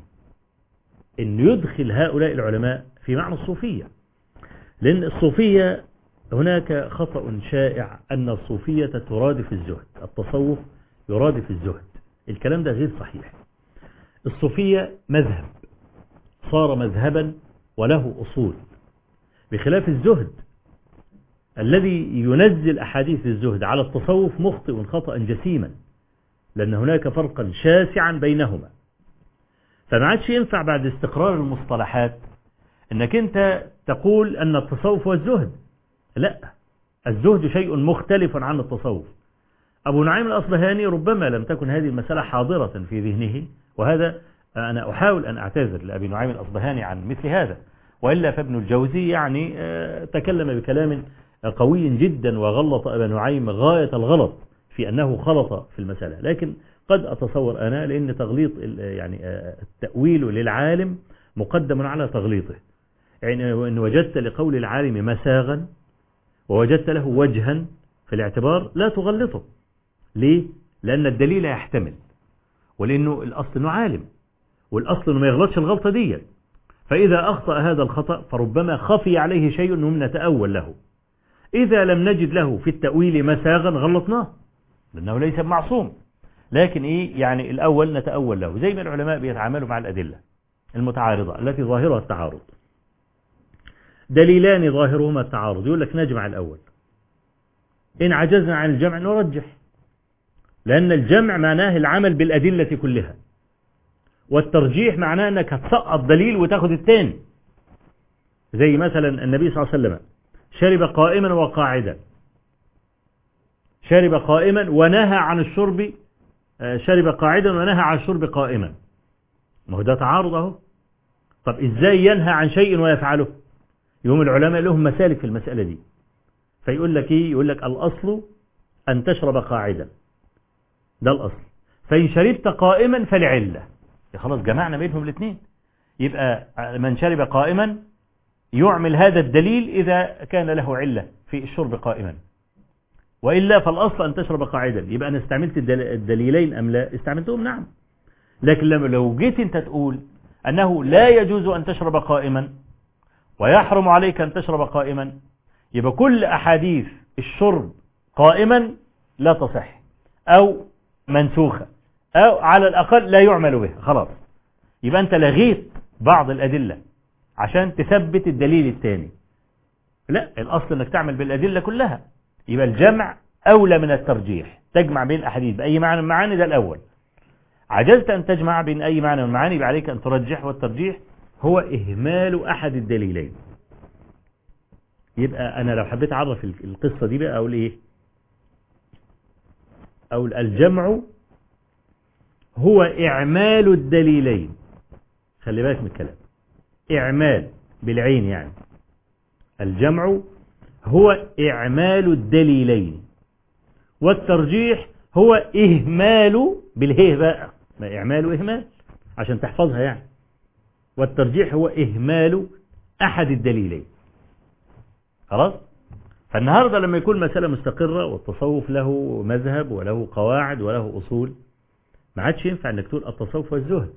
أن يدخل هؤلاء العلماء في معنى الصوفية لأن الصوفية هناك خطأ شائع أن الصوفية ترادف الزهد التصوف يرادف الزهد الكلام ده غير صحيح الصوفية مذهب صار مذهبا وله أصول بخلاف الزهد الذي ينزل أحاديث الزهد على التصوف مخطئ خطأ جسيما لأن هناك فرقا شاسعا بينهما فما عادش ينفع بعد استقرار المصطلحات انك انت تقول ان التصوف هو الزهد لا الزهد شيء مختلف عن التصوف أبو نعيم الأصبهاني ربما لم تكن هذه المسألة حاضرة في ذهنه وهذا أنا أحاول أن أعتذر لأبي نعيم الأصبهاني عن مثل هذا وإلا فابن الجوزي يعني تكلم بكلام قوي جدا وغلط أبا نعيم غاية الغلط في أنه خلط في المسألة لكن قد أتصور أنا لأن تغليط يعني التأويل للعالم مقدم على تغليطه يعني إن وجدت لقول العالم مساغا ووجدت له وجها في الاعتبار لا تغلطه ليه؟ لأن الدليل يحتمل ولأنه الأصل أنه عالم والأصل أنه ما يغلطش الغلطة دي فإذا أخطأ هذا الخطأ فربما خفي عليه شيء أنه نتأول له إذا لم نجد له في التأويل مساغا غلطناه لأنه ليس معصوم لكن إيه يعني الأول نتأول له زي ما العلماء بيتعاملوا مع الأدلة المتعارضة التي ظاهرها التعارض دليلان ظاهرهما التعارض يقول لك نجمع الأول إن عجزنا عن الجمع نرجح لأن الجمع معناه العمل بالأدلة كلها والترجيح معناه أنك هتسقط دليل وتاخد الثاني زي مثلا النبي صلى الله عليه وسلم شرب قائما وقاعدا شرب قائما ونهى عن الشرب شرب قاعدا ونهى عن الشرب قائما ما هو ده تعارض اهو طب ازاي ينهى عن شيء ويفعله يوم العلماء لهم مسالك في المسألة دي فيقول لك ايه يقول لك الاصل ان تشرب قاعدا ده الاصل فان شربت قائما فلعلة خلاص جمعنا بينهم الاثنين يبقى من شرب قائما يعمل هذا الدليل إذا كان له علة في الشرب قائما وإلا فالأصل أن تشرب قاعدا يبقى أنا استعملت الدليلين أم لا استعملتهم نعم لكن لما لو جيت أنت تقول أنه لا يجوز أن تشرب قائما ويحرم عليك أن تشرب قائما يبقى كل أحاديث الشرب قائما لا تصح أو منسوخة أو على الأقل لا يعمل به خلاص يبقى أنت لغيت بعض الأدلة عشان تثبت الدليل الثاني لا الأصل أنك تعمل بالأدلة كلها يبقى الجمع أولى من الترجيح تجمع بين الأحاديث بأي معنى من المعاني ده الأول عجزت أن تجمع بين أي معنى من المعاني يبقى عليك أن ترجح والترجيح هو إهمال أحد الدليلين يبقى أنا لو حبيت أعرف القصة دي بقى أقول إيه أقول الجمع هو إعمال الدليلين خلي بالك من الكلام إعمال بالعين يعني الجمع هو إعمال الدليلين والترجيح هو إهمال بالهيه بقى ما إعمال وإهمال عشان تحفظها يعني والترجيح هو إهمال أحد الدليلين خلاص فالنهاردة لما يكون مسألة مستقرة والتصوف له مذهب وله قواعد وله أصول ما عادش ينفع انك تقول التصوف والزهد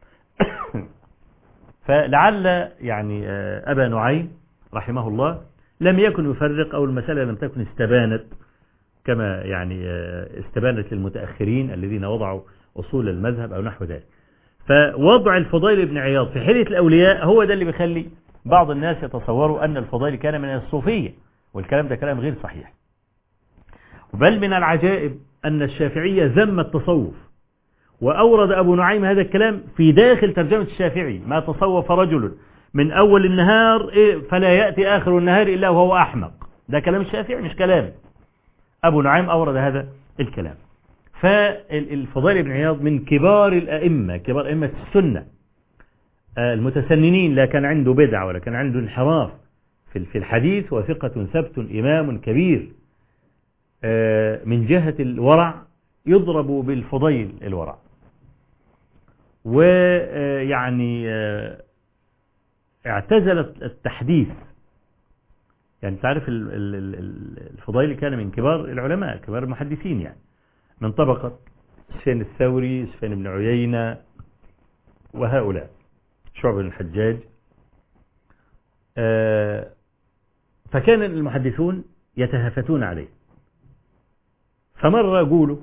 فلعل يعني آه، أبا نعيم رحمه الله لم يكن يفرق أو المسألة لم تكن استبانت كما يعني آه، استبانت للمتأخرين الذين وضعوا أصول المذهب أو نحو ذلك فوضع الفضيل بن عياض في حلية الأولياء هو ده اللي بيخلي بعض الناس يتصوروا أن الفضيل كان من الصوفية والكلام ده كلام غير صحيح بل من العجائب أن الشافعية ذم التصوف وأورد أبو نعيم هذا الكلام في داخل ترجمة الشافعي ما تصوف رجل من أول النهار إيه فلا يأتي آخر النهار إلا وهو أحمق ده كلام الشافعي مش كلام أبو نعيم أورد هذا الكلام فالفضيل بن عياض من كبار الأئمة كبار أئمة السنة آه، المتسننين لا كان عنده بدعة ولا كان عنده انحراف في في الحديث وثقة ثبت إمام كبير آه، من جهة الورع يضرب بالفضيل الورع ويعني اعتزل التحديث يعني تعرف ال- ال- ال- الفضيل كان من كبار العلماء كبار المحدثين يعني من طبقة سفيان الثوري سفيان بن عيينة وهؤلاء شعب بن الحجاج آه، فكان المحدثون يتهافتون عليه فمرة قولوا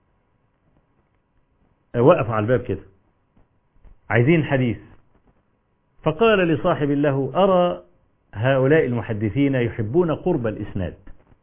وقفوا على الباب كده عايزين حديث فقال لصاحب له أرى هؤلاء المحدثين يحبون قرب الإسناد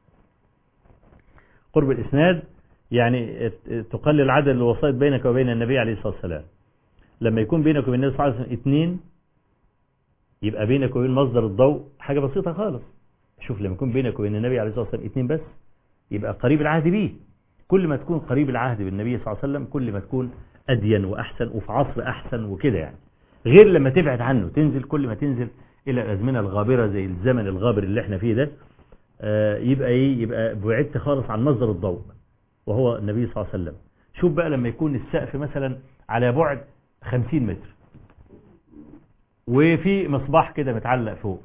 قرب الإسناد يعني تقلل عدد الوسائط بينك وبين النبي عليه الصلاة والسلام لما يكون بينك وبين النبي صلى الله عليه وسلم اثنين يبقى بينك وبين مصدر الضوء حاجة بسيطة خالص شوف لما يكون بينك وبين النبي عليه الصلاة والسلام اثنين بس يبقى قريب العهد به كل ما تكون قريب العهد بالنبي صلى الله عليه وسلم كل ما تكون أدين وأحسن وفي عصر أحسن وكده يعني غير لما تبعد عنه تنزل كل ما تنزل إلى الأزمنة الغابرة زي الزمن الغابر اللي احنا فيه ده آه، يبقى ايه يبقى بعدت خالص عن مصدر الضوء وهو النبي صلى الله عليه وسلم شوف بقى لما يكون السقف مثلا على بعد 50 متر وفي مصباح كده متعلق فوق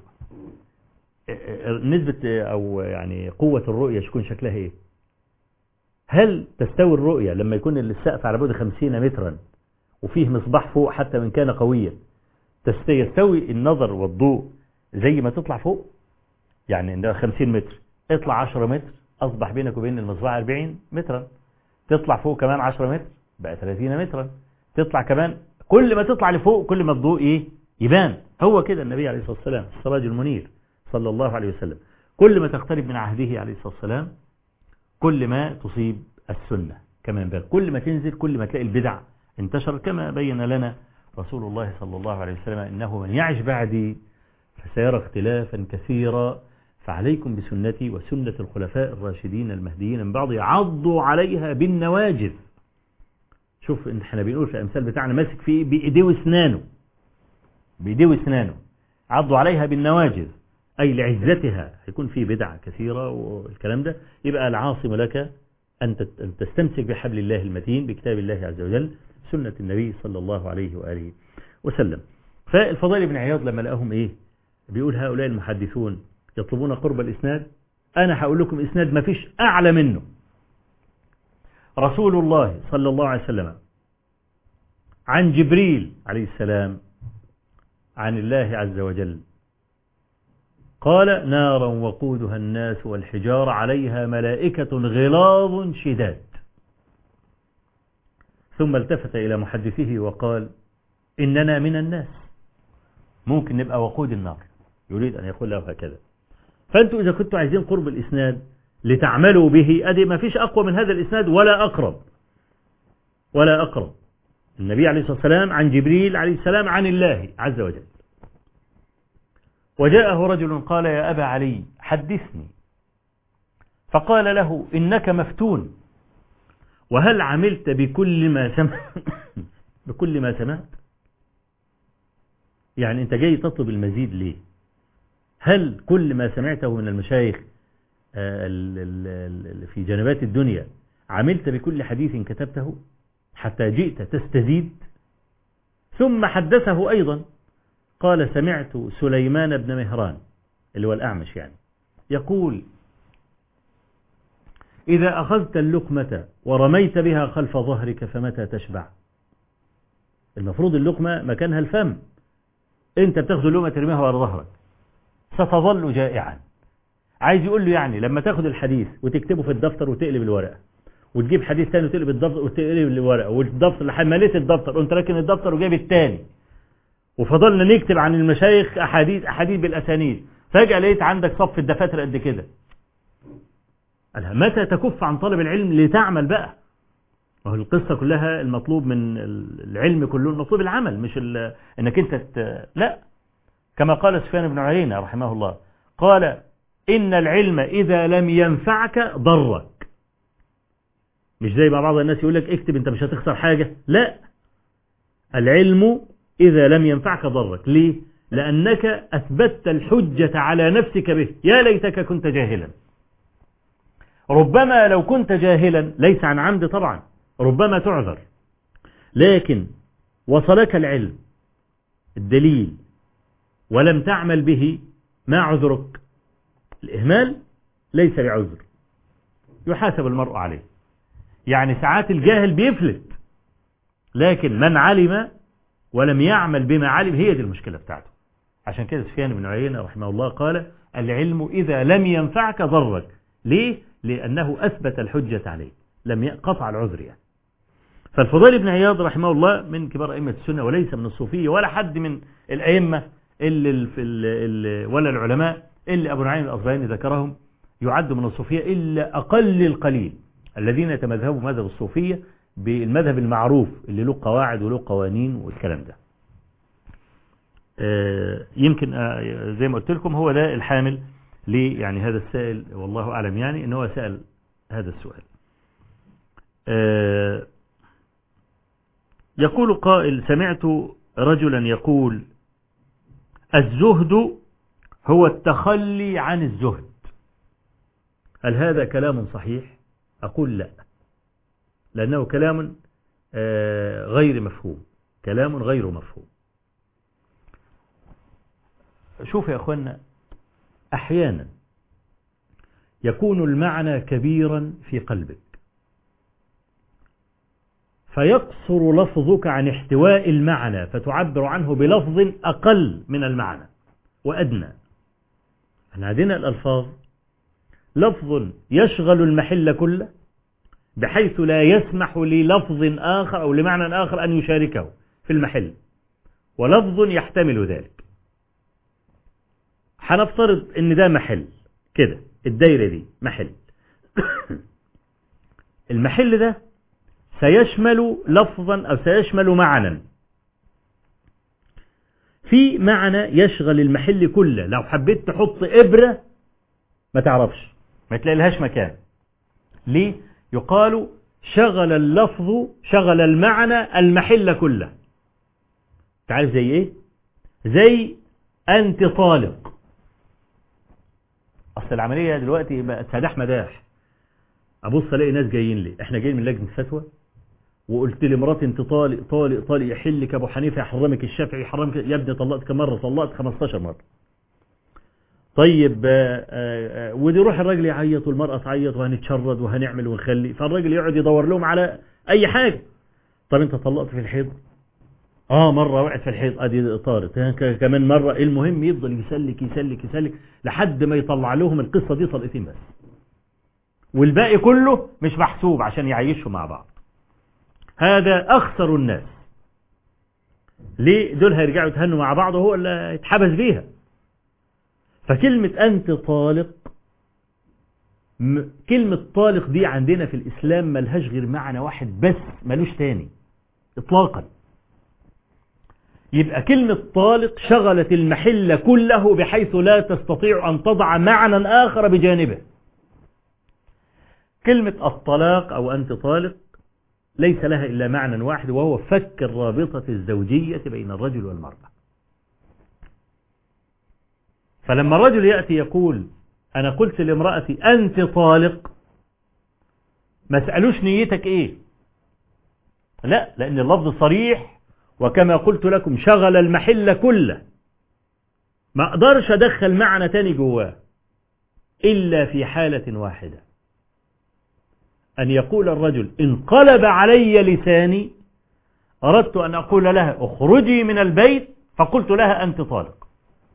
نسبة أو يعني قوة الرؤية تكون شكلها إيه هل تستوي الرؤية لما يكون السقف على بعد 50 مترا وفيه مصباح فوق حتى من كان قويا تست- يستوي النظر والضوء زي ما تطلع فوق يعني ده 50 متر اطلع 10 متر أصبح بينك وبين المصباح 40 مترا تطلع فوق كمان 10 متر بقى 30 مترا تطلع كمان كل ما تطلع لفوق كل ما الضوء ايه يبان هو كده النبي عليه الصلاة والسلام السراج المنير صلى الله عليه وسلم كل ما تقترب من عهده عليه الصلاة والسلام كل ما تصيب السنة كما ينبغي كل ما تنزل كل ما تلاقي البدع انتشر كما بين لنا رسول الله صلى الله عليه وسلم إنه من يعش بعدي فسيرى اختلافا كثيرا فعليكم بسنتي وسنة الخلفاء الراشدين المهديين من بعض عضوا عليها بالنواجذ شوف احنا بنقول في الامثال بتاعنا ماسك في بايديه واسنانه بايديه واسنانه عضوا عليها بالنواجذ اي لعزتها هيكون في بدع كثيرة والكلام ده يبقى العاصم لك أن تت- أن تستمسك بحبل الله المتين بكتاب الله عز وجل سنة النبي صلى الله عليه وآله وسلم فالفضيل بن عياض لما لقاهم إيه بيقول هؤلاء المحدثون يطلبون قرب الإسناد أنا هقول لكم إسناد ما فيش أعلى منه رسول الله صلى الله عليه وسلم عن جبريل عليه السلام عن الله عز وجل قال نارا وقودها الناس والحجار عليها ملائكة غلاظ شداد ثم التفت إلى محدثه وقال إننا من الناس ممكن نبقى وقود النار يريد أن يقول له هكذا فأنتوا إذا كنتوا عايزين قرب الإسناد لتعملوا به أدي ما فيش أقوى من هذا الإسناد ولا أقرب ولا أقرب النبي عليه الصلاة والسلام عن جبريل عليه السلام عن الله عز وجل وجاءه رجل قال يا أبا علي حدثني فقال له إنك مفتون وهل عملت بكل ما سمع بكل ما سمعت يعني أنت جاي تطلب المزيد ليه هل كل ما سمعته من المشايخ آه، ال- ال- ال- في جنبات الدنيا عملت بكل حديث كتبته حتى جئت تستزيد ثم حدثه أيضا قال سمعت سليمان بن مهران اللي هو الأعمش يعني يقول إذا أخذت اللقمة ورميت بها خلف ظهرك فمتى تشبع المفروض اللقمة مكانها الفم انت بتاخذ اللقمة ترميها ورا ظهرك ستظل جائعا عايز يقول له يعني لما تاخد الحديث وتكتبه في الدفتر وتقلب الورقة وتجيب حديث تاني وتقلب الدفتر وتقلب الورقة والدفتر لحد مليت الدفتر وانت راكن الدفتر وجايب التاني وفضلنا نكتب عن المشايخ احاديث احاديث بالاسانيد فجأة لقيت عندك صف الدفاتر قد كده قالها متى تكف عن طلب العلم لتعمل بقى وهو القصة كلها المطلوب من العلم كله المطلوب العمل مش انك انت ت... لا كما قال سفيان بن عيينة رحمه الله قال إن العلم إذا لم ينفعك ضرك مش زي ما بعض الناس يقول لك اكتب انت مش هتخسر حاجة لا العلم إذا لم ينفعك ضرك ليه لأنك أثبتت الحجة على نفسك به يا ليتك كنت جاهلا ربما لو كنت جاهلا ليس عن عمد طبعا ربما تعذر لكن وصلك العلم الدليل ولم تعمل به ما عذرك الإهمال ليس بعذر يحاسب المرء عليه يعني ساعات الجاهل بيفلت لكن من علم ولم يعمل بما علم هي دي المشكلة بتاعته عشان كده سفيان بن عيينة رحمه الله قال العلم إذا لم ينفعك ضرك ليه؟ لأنه أثبت الحجة عليه لم قطع العذر يعني فالفضيل بن عياض رحمه الله من كبار أئمة السنة وليس من الصوفية ولا حد من الأئمة اللي في ال ولا العلماء اللي أبو نعيم الأصبهاني ذكرهم يعد من الصوفية إلا أقل القليل الذين يتمذهبوا مذهب الصوفية بالمذهب المعروف اللي له قواعد وله قوانين والكلام ده يمكن زي ما قلت لكم هو ده الحامل ليه يعني هذا السائل والله أعلم يعني ان هو سأل هذا السؤال يقول قائل سمعت رجلا يقول الزهد هو التخلي عن الزهد هل هذا كلام صحيح أقول لا لأنه كلام غير مفهوم كلام غير مفهوم شوف يا أخوانا أحيانا يكون المعنى كبيرا في قلبك فيقصر لفظك عن احتواء المعنى فتعبر عنه بلفظ أقل من المعنى وأدنى احنا عندنا الألفاظ لفظ يشغل المحل كله بحيث لا يسمح للفظ آخر أو لمعنى آخر أن يشاركه في المحل ولفظ يحتمل ذلك هنفترض ان ده محل كده الدايرة دي محل المحل ده سيشمل لفظا او سيشمل معنى في معنى يشغل المحل كله لو حبيت تحط ابرة ما تعرفش ما تلاقي لهاش مكان ليه يقال شغل اللفظ شغل المعنى المحل كله تعرف زي ايه زي انت طالق اصل العملية دلوقتي بقت سداح مداح ابص الاقي ناس جايين لي احنا جايين من لجنة فتوى وقلت لمراتي انت طالق طالق طالق يحلك ابو حنيفه يحرمك الشافعي يحرمك يا ابني طلقتك مره طلقت 15 مره طيب آآ آآ ودي يروح الراجل يعيط والمرأة تعيط وهنتشرد وهنعمل ونخلي فالراجل يقعد يدور لهم على اي حاجة طب انت طلقت في الحيض اه مرة وقعت في الحيض ادي طارت كمان مرة المهم يفضل يسلك يسلك يسلك لحد ما يطلع لهم القصة دي طلقتين بس والباقي كله مش محسوب عشان يعيشوا مع بعض هذا اخسر الناس ليه دول هيرجعوا يتهنوا مع بعض وهو اللي يتحبس بيها فكلمة أنت طالق م... كلمة طالق دي عندنا في الإسلام ملهاش غير معنى واحد بس ملوش تاني إطلاقا يبقى كلمة طالق شغلت المحل كله بحيث لا تستطيع أن تضع معنى آخر بجانبه كلمة الطلاق أو أنت طالق ليس لها إلا معنى واحد وهو فك الرابطة الزوجية بين الرجل والمرأة فلما الرجل يأتي يقول أنا قلت لامرأتي أنت طالق ما سألوش نيتك إيه لا لأن اللفظ صريح وكما قلت لكم شغل المحل كله ما أقدرش أدخل معنى تاني جواه إلا في حالة واحدة أن يقول الرجل انقلب علي لساني أردت أن أقول لها اخرجي من البيت فقلت لها أنت طالق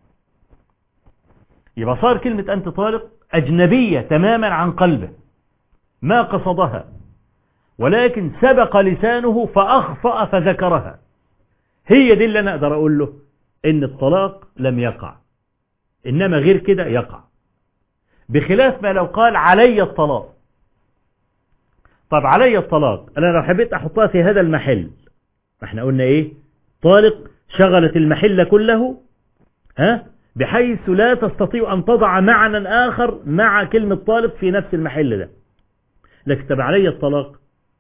يبقى صار كلمة أنت طالق أجنبية تماما عن قلبه ما قصدها ولكن سبق لسانه فأخطأ فذكرها هي دي اللي أنا أقدر أقول له إن الطلاق لم يقع إنما غير كده يقع بخلاف ما لو قال علي الطلاق طب علي الطلاق أنا لو حبيت أحطها في هذا المحل احنا قلنا إيه طالق شغلت المحل كله ها بحيث لا تستطيع أن تضع معنى آخر مع كلمة طالق في نفس المحل ده لكن طب علي الطلاق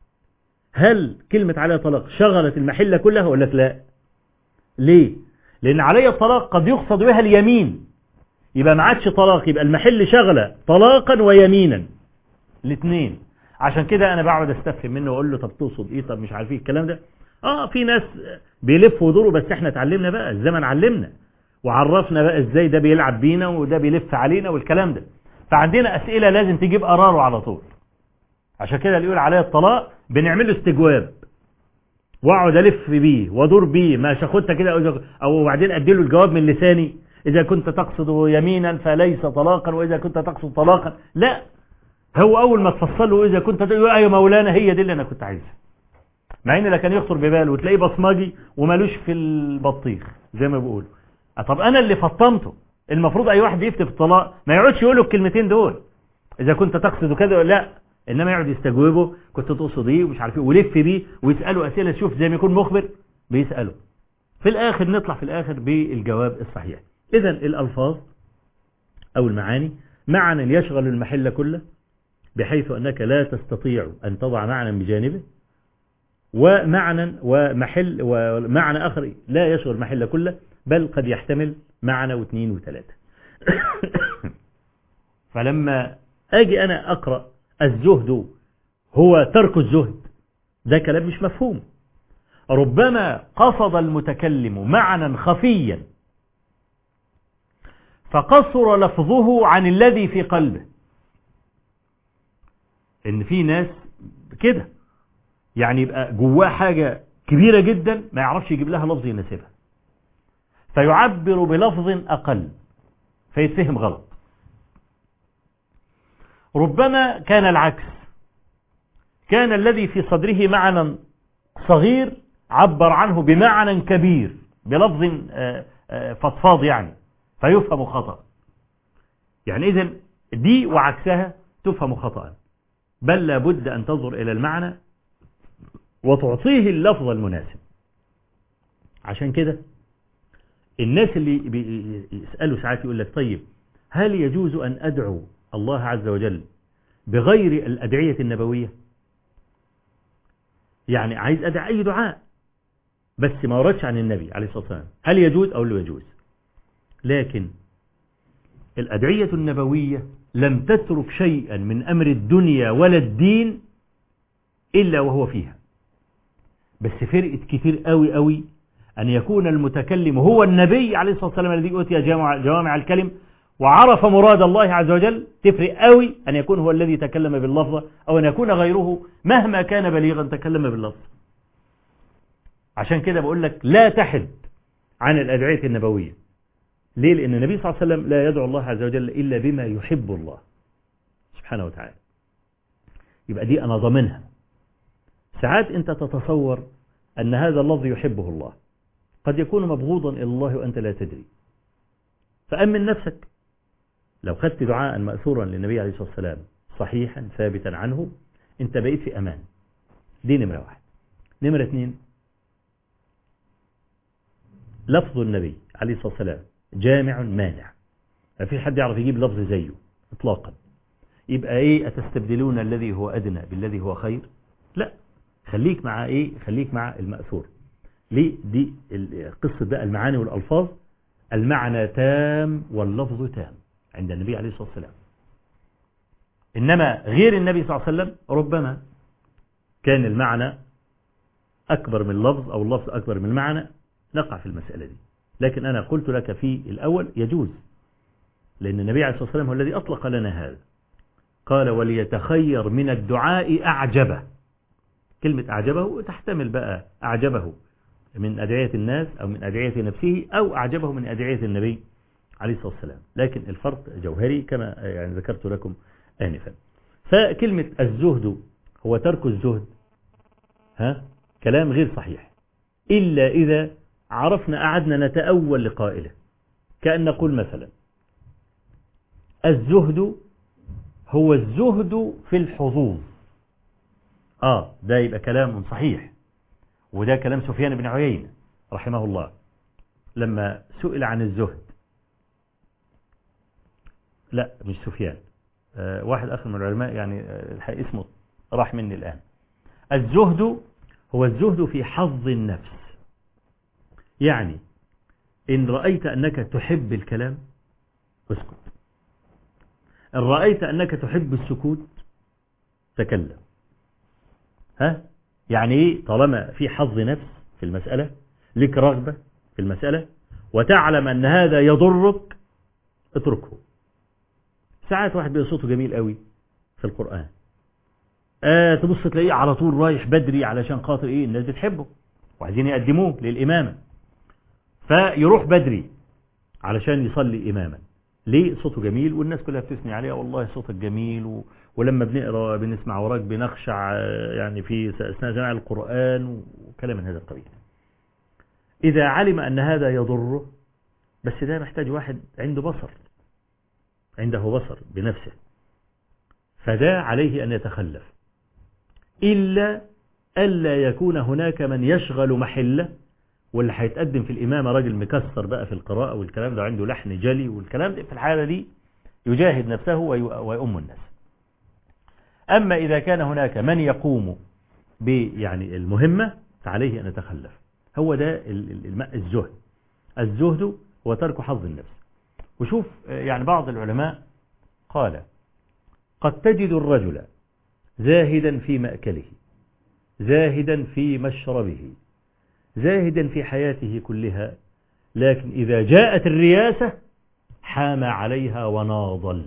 هل كلمة علي الطلاق شغلت المحل كله ولا لا ليه لأن علي الطلاق قد يقصد بها اليمين يبقى ما عادش طلاق يبقى المحل شغلة طلاقا ويمينا الاثنين عشان كده انا بقعد استفهم منه واقول له طب تقصد ايه طب مش عارف ايه الكلام ده اه في ناس بيلف ودوره بس احنا اتعلمنا بقى الزمن علمنا وعرفنا بقى ازاي ده بيلعب بينا وده بيلف علينا والكلام ده فعندنا اسئله لازم تجيب قراره على طول عشان كده اللي يقول عليا الطلاق بنعمل له استجواب واقعد الف بيه وادور بيه ما شاخدها كده او او بعدين ادي له الجواب من لساني اذا كنت تقصد يمينا فليس طلاقا واذا كنت تقصد طلاقا لا هو اول ما تفصل له اذا كنت تقول يا مولانا هي دي اللي انا كنت عايزها مع ان لا كان يخطر بباله وتلاقيه بصمجي ومالوش في البطيخ زي ما بيقولوا طب انا اللي فطمته المفروض اي واحد يفتي في الطلاق ما يقعدش يقول له الكلمتين دول اذا كنت تقصد كذا ولا لا انما يقعد يستجوبه كنت تقصد ايه ومش عارف ايه ويلف بيه ويساله اسئله شوف زي ما يكون مخبر بيساله في الاخر نطلع في الاخر بالجواب الصحيح اذا الالفاظ او المعاني معنى يشغل المحل كله بحيث انك لا تستطيع ان تضع معنى بجانبه ومعنى ومحل ومعنى اخر لا يشغل المحل كله بل قد يحتمل معنى واثنين وثلاثة فلما اجي انا اقرأ الزهد هو ترك الزهد ده كلام مش مفهوم ربما قصد المتكلم معنى خفيا فقصر لفظه عن الذي في قلبه ان في ناس كده يعني يبقى جواه حاجة كبيرة جدا ما يعرفش يجيب لها لفظ يناسبها فيعبر بلفظ أقل فيتفهم غلط ربما كان العكس كان الذي في صدره معنى صغير عبر عنه بمعنى كبير بلفظ فضفاض يعني فيفهم خطأ يعني إذن دي وعكسها تفهم خطأ بل لابد أن تنظر إلى المعنى وتعطيه اللفظ المناسب عشان كده الناس اللي يسألوا ساعات يقول لك طيب هل يجوز أن أدعو الله عز وجل بغير الأدعية النبوية يعني عايز أدعى أي دعاء بس ما وردش عن النبي عليه الصلاة والسلام هل يجوز أو لا يجوز لكن الأدعية النبوية لم تترك شيئا من أمر الدنيا ولا الدين إلا وهو فيها بس فرقت كتير قوي قوي أن يكون المتكلم هو النبي عليه الصلاة والسلام الذي أوتي جوامع الكلم وعرف مراد الله عز وجل تفرق قوي أن يكون هو الذي تكلم باللفظة أو أن يكون غيره مهما كان بليغا تكلم باللفظ عشان كده بقول لك لا تحد عن الأدعية النبوية ليه لأن النبي صلى الله عليه وسلم لا يدعو الله عز وجل إلا بما يحب الله سبحانه وتعالى يبقى دي أنا ضمنها ساعات أنت تتصور أن هذا اللفظ يحبه الله قد يكون مبغوضا إلى الله وأنت لا تدري فأمن نفسك لو خدت دعاء مأثورا للنبي عليه الصلاة والسلام صحيحا ثابتا عنه انت بقيت في أمان دي نمرة واحد نمرة اثنين لفظ النبي عليه الصلاة والسلام جامع مانع ما في حد يعرف يجيب لفظ زيه اطلاقا يبقى ايه أتستبدلون الذي هو أدنى بالذي هو خير لا خليك مع ايه خليك مع المأثور ليه دي قصة بقى المعاني والألفاظ المعنى تام واللفظ تام عند النبي عليه الصلاة والسلام إنما غير النبي صلى الله عليه وسلم ربما كان المعنى أكبر من اللفظ أو اللفظ أكبر من المعنى نقع في المسألة دي لكن أنا قلت لك في الأول يجوز لأن النبي عليه الصلاة والسلام هو الذي أطلق لنا هذا قال وليتخير من الدعاء أعجبه كلمة أعجبه تحتمل بقى أعجبه من أدعية الناس أو من أدعية نفسه أو أعجبه من أدعية النبي عليه الصلاة والسلام لكن الفرق جوهري كما يعني ذكرت لكم آنفا فكلمة الزهد هو ترك الزهد ها كلام غير صحيح إلا إذا عرفنا أعدنا نتأول لقائله كأن نقول مثلا الزهد هو الزهد في الحظوظ آه ده يبقى كلام صحيح وده كلام سفيان بن عيينة رحمه الله لما سئل عن الزهد لا مش سفيان آه واحد آخر من العلماء يعني آه اسمه راح مني الآن الزهد هو الزهد في حظ النفس يعني إن رأيت أنك تحب الكلام اسكت إن رأيت أنك تحب السكوت تكلم ها يعني ايه طالما في حظ نفس في المسألة لك رغبة في المسألة وتعلم أن هذا يضرك اتركه ساعات واحد بيبقى صوته جميل قوي في القرآن آه تبص تلاقيه على طول رايح بدري علشان خاطر ايه الناس بتحبه وعايزين يقدموه للإمامة فيروح بدري علشان يصلي إماما ليه صوته جميل والناس كلها بتثني عليه والله صوتك جميل و... ولما بنقرا بنسمع وراك بنخشع يعني في اثناء جمع القرآن وكلام من هذا القبيل إذا علم أن هذا يضره بس ده محتاج واحد عنده بصر عنده بصر بنفسه فده عليه أن يتخلف إلا ألا يكون هناك من يشغل محله واللي هيتقدم في الإمامة راجل مكسر بقى في القراءة والكلام ده عنده لحن جلي والكلام ده في الحالة دي يجاهد نفسه ويؤم الناس أما إذا كان هناك من يقوم يعني المهمة فعليه أن يتخلف هو ده الزهد الزهد هو ترك حظ النفس وشوف يعني بعض العلماء قال قد تجد الرجل زاهدا في مأكله زاهدا في مشربه زاهدا في حياته كلها لكن إذا جاءت الرياسة حام عليها وناضل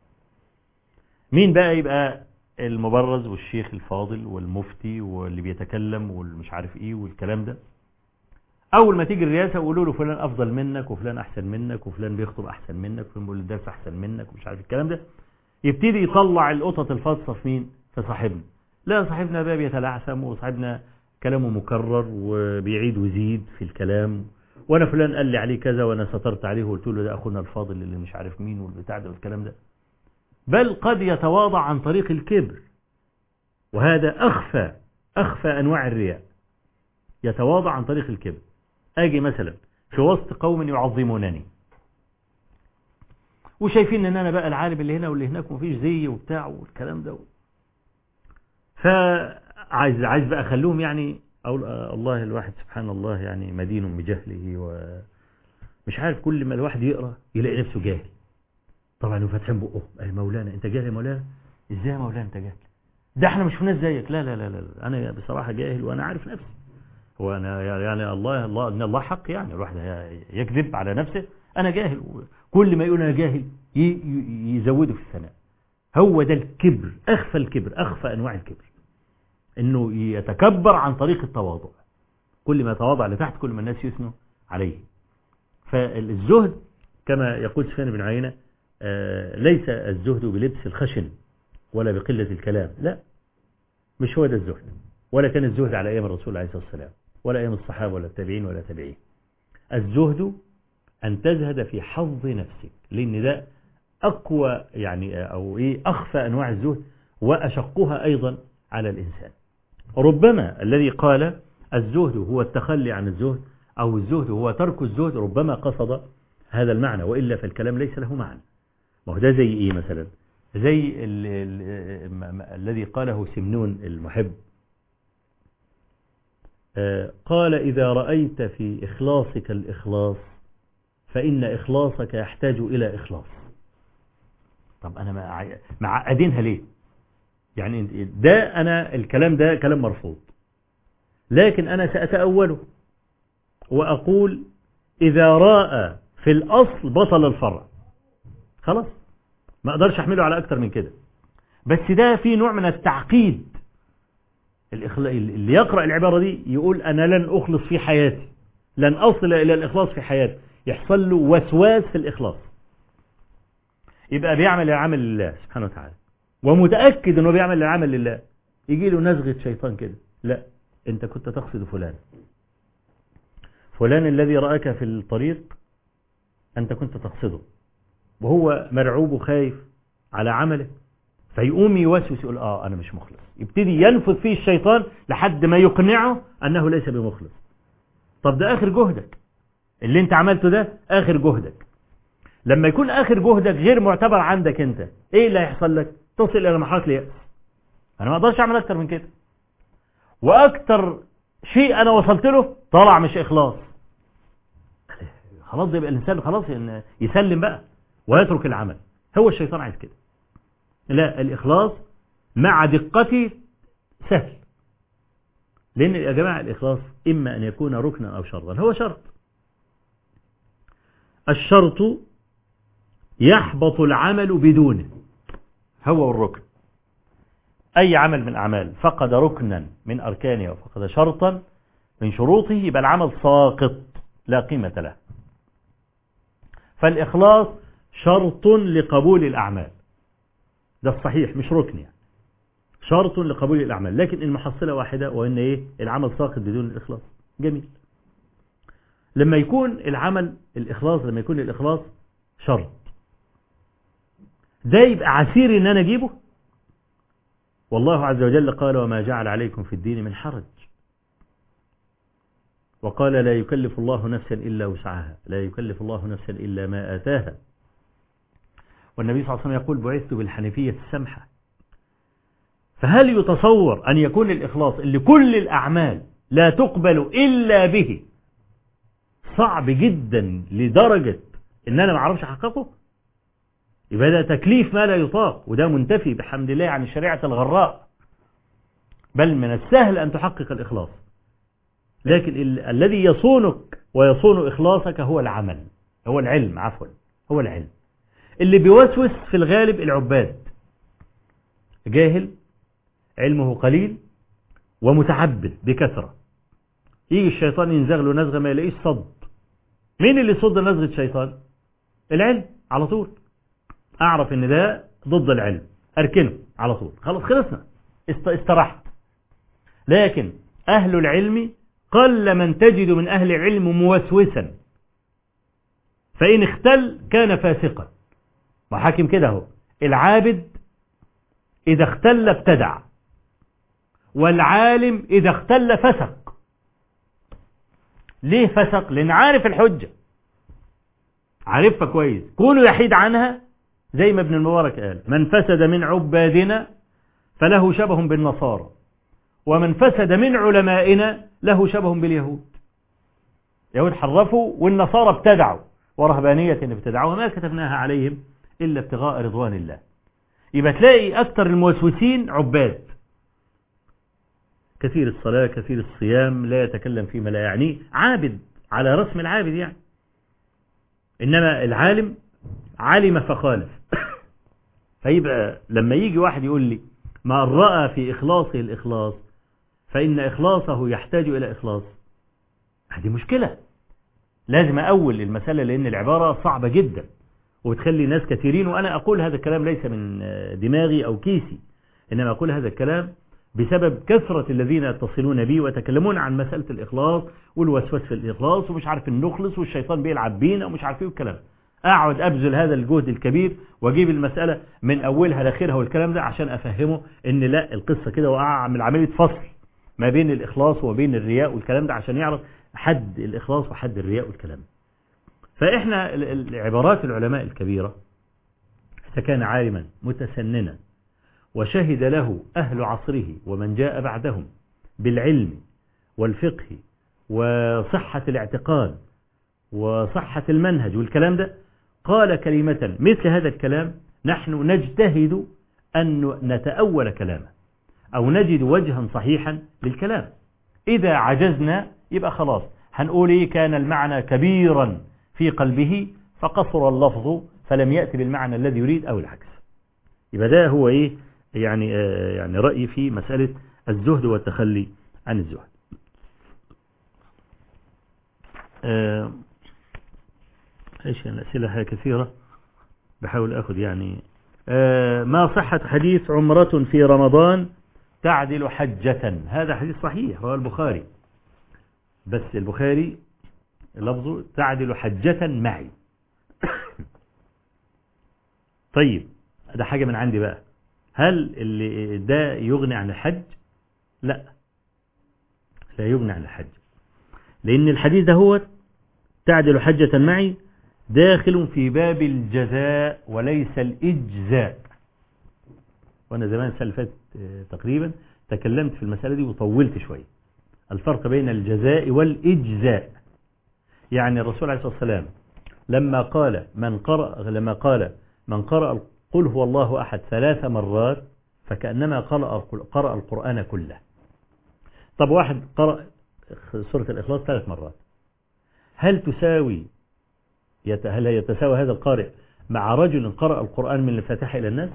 مين بقى يبقى المبرز والشيخ الفاضل والمفتي واللي بيتكلم والمش عارف ايه والكلام ده اول ما تيجي الرئاسه يقولوا له فلان افضل منك وفلان احسن منك وفلان بيخطب احسن منك وفلان بيقول الدرس احسن منك ومش عارف الكلام ده يبتدي يطلع القطط الفاصه في مين في صاحبنا لا صاحبنا بقى بيتلعثم وصاحبنا كلامه مكرر وبيعيد ويزيد في الكلام وانا فلان قال لي عليه كذا وانا سترت عليه وقلت له ده اخونا الفاضل اللي مش عارف مين والبتاع ده والكلام ده بل قد يتواضع عن طريق الكبر وهذا أخفى أخفى أنواع الرياء يتواضع عن طريق الكبر أجي مثلا في وسط قوم يعظمونني وشايفين ان انا بقى العالم اللي هنا واللي هناك ومفيش زي وبتاع والكلام ده فعايز عايز بقى اخليهم يعني اقول الله الواحد سبحان الله يعني مدين بجهله ومش عارف كل ما الواحد يقرا يلاقي نفسه جاهل طبعا وفاتحين بقه اي مولانا انت جاهل يا مولانا ازاي يا مولانا انت جاهل ده احنا مش ناس زيك لا لا لا لا انا بصراحه جاهل وانا عارف نفسي هو انا يعني الله الله ان الله حق يعني الواحد يكذب على نفسه انا جاهل كل ما يقول انا جاهل يزوده في الثناء هو ده الكبر اخفى الكبر اخفى انواع الكبر انه يتكبر عن طريق التواضع كل ما تواضع لتحت كل ما الناس يثنوا عليه فالزهد كما يقول سفيان بن عيينة ليس الزهد بلبس الخشن ولا بقلة الكلام لا مش هو ده الزهد ولا كان الزهد على أيام الرسول عليه الصلاة والسلام ولا أيام الصحابة ولا التابعين ولا تابعين الزهد أن تزهد في حظ نفسك لأن ده أقوى يعني أو إيه أخفى أنواع الزهد وأشقها أيضا على الإنسان ربما الذي قال الزهد هو التخلي عن الزهد أو الزهد هو ترك الزهد ربما قصد هذا المعنى وإلا فالكلام ليس له معنى ما هو ده زي إيه مثلا زي ال ال الذي قاله سمنون المحب قال إذا رأيت في إخلاصك الإخلاص فإن إخلاصك يحتاج إلى إخلاص طب أنا معقدينها ليه يعني ده أنا الكلام ده كلام مرفوض لكن أنا سأتأوله وأقول إذا رأى في الأصل بطل الفرع خلاص ما أقدرش أحمله على أكتر من كده بس ده في نوع من التعقيد الإخلا- اللي يقرأ العبارة دي يقول أنا لن أخلص في حياتي لن أصل إلى الإخلاص في حياتي يحصل له وسواس في الإخلاص يبقى بيعمل العمل لله سبحانه وتعالى ومتأكد أنه بيعمل العمل لله يجي له نزغة شيطان كده لا أنت كنت تقصد فلان فلان الذي رأك في الطريق أنت كنت تقصده وهو مرعوب وخايف على عمله فيقوم يوسوس يقول آه أنا مش مخلص يبتدي ينفذ فيه الشيطان لحد ما يقنعه أنه ليس بمخلص طب ده آخر جهدك اللي انت عملته ده آخر جهدك لما يكون آخر جهدك غير معتبر عندك انت ايه اللي هيحصل لك تصل إلى مرحلة اليأس أنا ما أقدرش أعمل أكتر من كده وأكتر شيء أنا وصلت له طلع مش إخلاص خلاص ده يبقى الإنسان خلاص إن يسلم بقى ويترك العمل هو الشيطان عايز كده لا الإخلاص مع دقته سهل لأن يا جماعة الإخلاص إما أن يكون ركنا أو شرطا هو شرط الشرط يحبط العمل بدونه هو الركن أي عمل من الأعمال فقد ركنا من أركانها وفقد شرطا من شروطه يبقى العمل ساقط لا قيمة له فالإخلاص شرط لقبول الأعمال ده الصحيح مش ركن يعني شرط لقبول الأعمال لكن المحصلة واحدة وإن إيه العمل ساقط بدون الإخلاص جميل لما يكون العمل الإخلاص لما يكون الإخلاص شرط ده يبقى عسير إن أنا أجيبه والله عز وجل قال وما جعل عليكم في الدين من حرج وقال لا يكلف الله نفسا إلا وسعها لا يكلف الله نفسا إلا ما آتاها والنبي صلى الله عليه وسلم يقول بعثت بالحنيفية السمحة فهل يتصور أن يكون الإخلاص اللي كل الأعمال لا تقبل إلا به صعب جدا لدرجة إن أنا ما اعرفش أحققه يبقى ده تكليف ما لا يطاق وده منتفي بحمد الله عن الشريعة الغراء بل من السهل أن تحقق الإخلاص لكن ال الذي يصونك ويصون إخلاصك هو العمل هو العلم عفوا هو العلم اللي بيوسوس في الغالب العباد جاهل علمه قليل ومتعبد بكثرة يجي الشيطان ينزغ له نزغة ما يلاقيش صد مين اللي صد نزغة الشيطان العلم على طول اعرف ان ده ضد العلم اركنه على طول خلاص خلصنا استرحت لكن اهل العلم قل من تجد من اهل العلم موسوسا فان اختل كان فاسقا وحاكم كده اهو العابد اذا اختل ابتدع والعالم اذا اختل فسق ليه فسق لان عارف الحجة عارفها كويس كونه يحيد عنها زي ما ابن المبارك قال من فسد من عبادنا فله شبه بالنصارى ومن فسد من علمائنا له شبه باليهود يهود حرفوا والنصارى ابتدعوا ورهبانية ابتدعوا وما كتبناها عليهم إلا ابتغاء رضوان الله يبقى تلاقي أكثر الموسوسين عباد كثير الصلاة كثير الصيام لا يتكلم فيما لا يعنيه عابد على رسم العابد يعني إنما العالم علم فخالف فيبقى لما يجي واحد يقول لي ما رأى في إخلاصه الإخلاص فإن إخلاصه يحتاج إلى إخلاص هذه مشكلة لازم أول المسألة لأن العبارة صعبة جدا وتخلي ناس كثيرين وأنا أقول هذا الكلام ليس من دماغي أو كيسي إنما أقول هذا الكلام بسبب كثرة الذين يتصلون بي ويتكلمون عن مسألة الإخلاص والوسوس في الإخلاص ومش عارف النخلص والشيطان بيلعب بينا ومش عارف ايه والكلام اقعد ابذل هذا الجهد الكبير واجيب المسألة من اولها لاخرها والكلام ده عشان افهمه ان لا القصة كده واعمل عملية فصل ما بين الاخلاص وما بين الرياء والكلام ده عشان يعرف حد الاخلاص وحد الرياء والكلام ده فاحنا العبارات العلماء الكبيرة فكان عالما متسننا وشهد له اهل عصره ومن جاء بعدهم بالعلم والفقه وصحة الاعتقاد وصحة المنهج والكلام ده قال كلمة مثل هذا الكلام نحن نجتهد أن نتأول كلامه أو نجد وجها صحيحا للكلام إذا عجزنا يبقى خلاص هنقول إيه كان المعنى كبيرا في قلبه فقصر اللفظ فلم يأتي بالمعنى الذي يريد أو العكس يبقى ده هو إيه يعني آه، يعني رأيي في مسألة الزهد والتخلي عن الزهد آه، ايش يعني الأسئلة كثيرة بحاول أخذ يعني آه، ما صحة حديث عمرة في رمضان تعدل حجة هذا حديث صحيح رواه البخاري بس البخاري لفظه تعدل حجة معي طيب ده حاجة من عندي بقى هل اللي ده يغني عن الحج لا لا يغني عن الحج لأن الحديث ده هو تعدل حجة معي داخل في باب الجزاء وليس الإجزاء وأنا زمان السنة اللي فاتت آه، تقريبا تكلمت في المسألة دي وطولت شوية الفرق بين الجزاء والإجزاء يعني الرسول عليه الصلاة والسلام لما قال من قرأ لما قال من قرأ قل هو الله أحد ثلاث مرات فكأنما قرأ قرأ القرآن كله طب واحد قرأ سورة الإخلاص ثلاث مرات هل تساوي يت- هل يتساوي هذا القارئ مع رجل قرأ القرآن من الفاتحة إلى الناس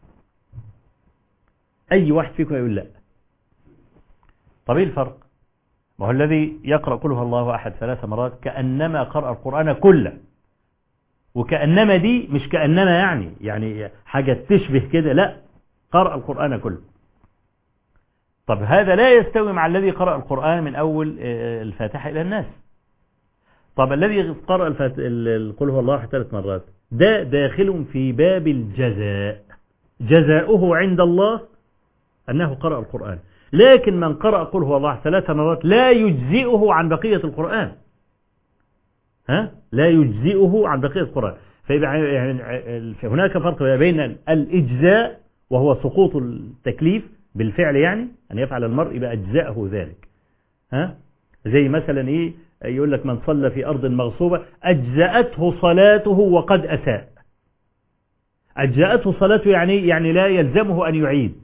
أي واحد فيكم يقول لا طب ايه الفرق ما هو الذي يقرأ قل هو الله أحد ثلاث مرات كأنما قرأ القرآن كله وكأنما دي مش كأنما يعني يعني حاجة تشبه كده لا قرأ القرآن كله طب هذا لا يستوي مع الذي قرأ القرآن من أول آه، الفاتحة إلى الناس طب الذي قرأ الفات... ال- قل هو الله أحد ثلاث مرات ده داخل في باب الجزاء جزاؤه عند الله أنه قرأ القرآن لكن من قرأ قل هو الله ثلاث مرات لا يجزئه عن بقية القرآن ها لا يجزئه عن بقية القرآن فيبقى يعني هناك فرق بين الإجزاء وهو سقوط التكليف بالفعل يعني أن يفعل المرء يبقى أجزاءه ذلك ها زي مثلا إيه يقول لك من صلى في أرض مغصوبة أجزأته صلاته وقد أساء أجزأته صلاته يعني يعني لا يلزمه أن يعيد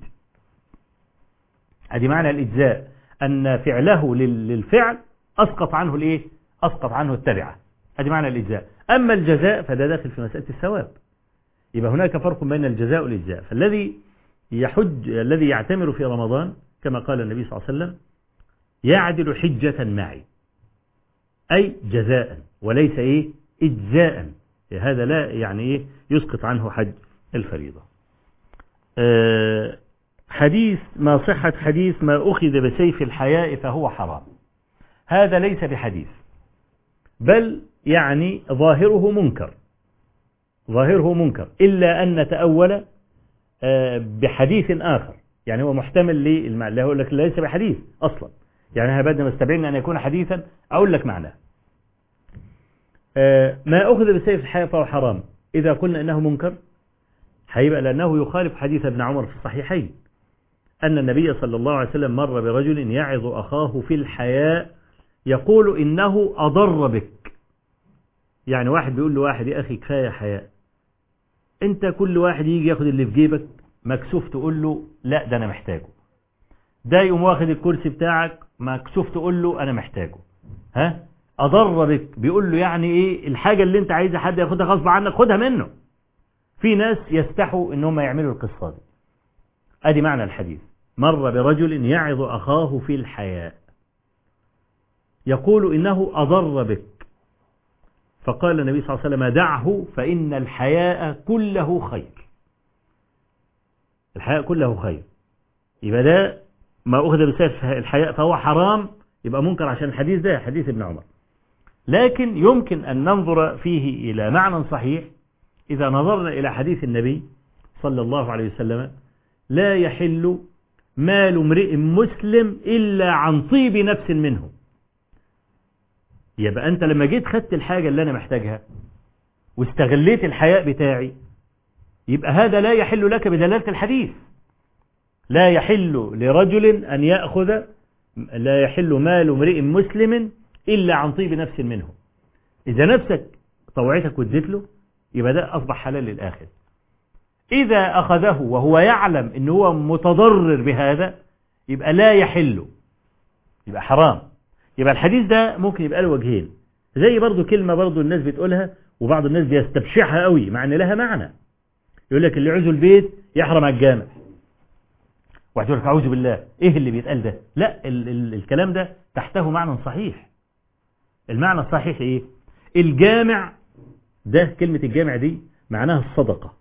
ادي معنى الإجزاء أن فعله لل- للفعل أسقط عنه الإيه أسقط عنه التبعة ادي معنى الإجزاء أما الجزاء فده داخل في مسألة الثواب يبقى هناك فرق بين الجزاء والإجزاء فالذي يحج الذي يعتمر في رمضان كما قال النبي صلى الله عليه وسلم يعدل حجة معي أي جزاء وليس إيه إجزاء هذا لا يعني إيه يسقط عنه حج الفريضة آه، حديث ما صحة حديث ما أخذ بسيف الحياء فهو حرام هذا ليس بحديث بل يعني ظاهره منكر ظاهره منكر إلا أن نتأول آه، بحديث آخر يعني هو محتمل للمعنى اللي هو لك ليس بحديث أصلا يعني أنا بدنا مستبعين أن يكون حديثا أقول لك معناه آه، ما أخذ بسيف الحياء فهو حرام إذا قلنا أنه منكر هيبقى لأنه يخالف حديث ابن عمر في الصحيحين أن النبي صلى الله عليه وسلم مر برجل يعظ أخاه في الحياء يقول إنه أضر بك يعني واحد بيقول له واحد يا أخي كفاية حياء أنت كل واحد يجي ياخد اللي في جيبك مكسوف تقول له لا ده أنا محتاجه ده يقوم واخد الكرسي بتاعك مكسوف تقول له أنا محتاجه ها أضر بك بيقول له يعني إيه الحاجة اللي أنت عايزها حد ياخدها غصب عنك خدها منه في ناس يستحوا إن هم يعملوا القصة دي أدي معنى الحديث مر برجل يعظ أخاه في الحياء يقول إنه أضر بك فقال النبي صلى الله عليه وسلم دعه فإن الحياء كله خير الحياء كله خير يبقى ده ما أخذ بسيف الحياء فهو حرام يبقى منكر عشان الحديث ده حديث ابن عمر لكن يمكن أن ننظر فيه إلى معنى صحيح إذا نظرنا إلى حديث النبي صلى الله عليه وسلم لا يحل مال امرئ مسلم إلا عن طيب نفس منه يبقى أنت لما جيت خدت الحاجة اللي أنا محتاجها واستغليت الحياء بتاعي يبقى هذا لا يحل لك بدلالة الحديث لا يحل لرجل أن يأخذ لا يحل مال امرئ مسلم إلا عن طيب نفس منه إذا نفسك طوعتك واديت له يبقى ده أصبح حلال للآخر إذا أخذه وهو يعلم أنه هو متضرر بهذا يبقى لا يحل يبقى حرام يبقى الحديث ده ممكن يبقى له وجهين زي برضو كلمة برضو الناس بتقولها وبعض الناس بيستبشعها قوي مع ان لها معنى يقول لك اللي عزو البيت يحرم على الجامع واحد يقول لك اعوذ بالله ايه اللي بيتقال ده لا ال ال الكلام ده تحته معنى صحيح المعنى الصحيح ايه الجامع ده كلمة الجامع دي معناها الصدقة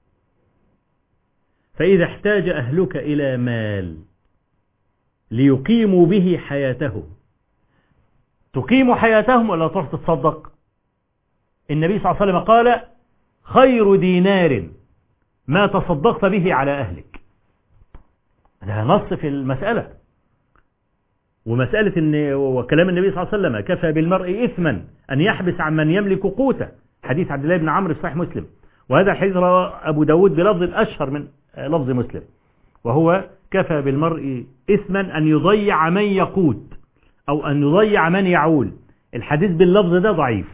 فإذا احتاج أهلك إلى مال ليقيموا به حياتهم تقيم حياتهم ولا تروح تتصدق النبي صلى الله عليه وسلم قال خير دينار ما تصدقت به على أهلك ده نص في المسألة ومسألة إن وكلام النبي صلى الله عليه وسلم كفى بالمرء إثما أن يحبس عن من يملك قوته حديث عبد الله بن عمرو في صحيح مسلم وهذا الحديث رواه أبو داود بلفظ أشهر من لفظ مسلم وهو كفى بالمرء إثما أن يضيع من يقوت أو أن يضيع من يعول الحديث باللفظ ده ضعيف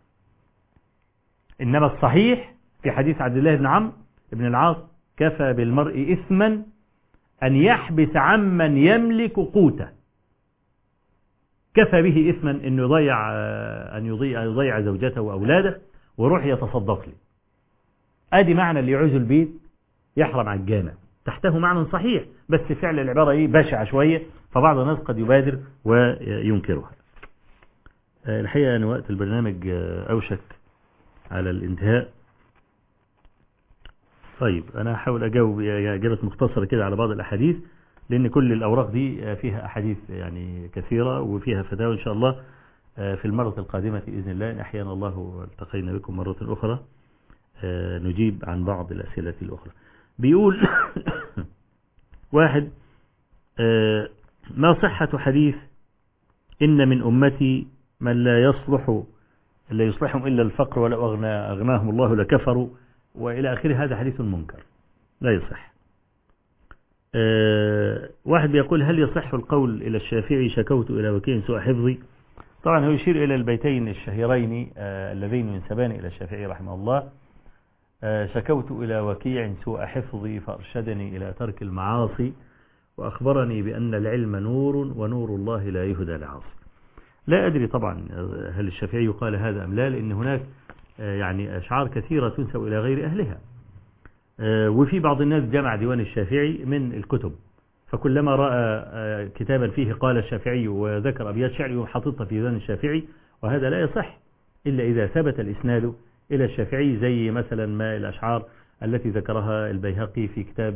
إنما الصحيح في حديث عبد الله بن عمرو بن العاص كفى بالمرء إثما أن يحبس عمن يملك قوته كفى به إثما أن يضيع أن يضيع, يضيع زوجته وأولاده ويروح يتصدق لي ادي معنى اللي يعوز البيت يحرم على الجامع تحته معنى صحيح بس فعل العبارة ايه بشعة شوية فبعض الناس قد يبادر وينكرها الحقيقة أن وقت البرنامج أوشك على الانتهاء طيب أنا هحاول أجاوب إجابة مختصرة كده على بعض الأحاديث لأن كل الأوراق دي فيها أحاديث يعني كثيرة وفيها فتاوى إن شاء الله في المرة القادمة بإذن الله إن أحيانا الله والتقينا بكم مرة أخرى نجيب عن بعض الأسئلة الأخرى بيقول واحد ما صحة حديث إن من أمتي من لا يصلح لا يصلحهم إلا الفقر ولا أغنى أغناهم الله لكفروا وإلى آخره هذا حديث منكر لا يصح واحد بيقول هل يصح القول إلى الشافعي شكوت إلى وكيل سوء حفظي طبعا هو يشير إلى البيتين الشهيرين اللذين ينسبان إلى الشافعي رحمه الله شكوت إلى وكيع سوء حفظي فأرشدني إلى ترك المعاصي وأخبرني بأن العلم نور ونور الله لا يهدى لعاصي لا أدري طبعا هل الشافعي قال هذا أم لا لأن هناك يعني أشعار كثيرة تنسب إلى غير أهلها وفي بعض الناس جمع ديوان الشافعي من الكتب فكلما رأى كتابا فيه قال الشافعي وذكر أبيات شعر يوم حاططها في ديوان الشافعي وهذا لا يصح إلا إذا ثبت الإسناد إلى الشافعي زي مثلا ما الأشعار التي ذكرها البيهقي في كتاب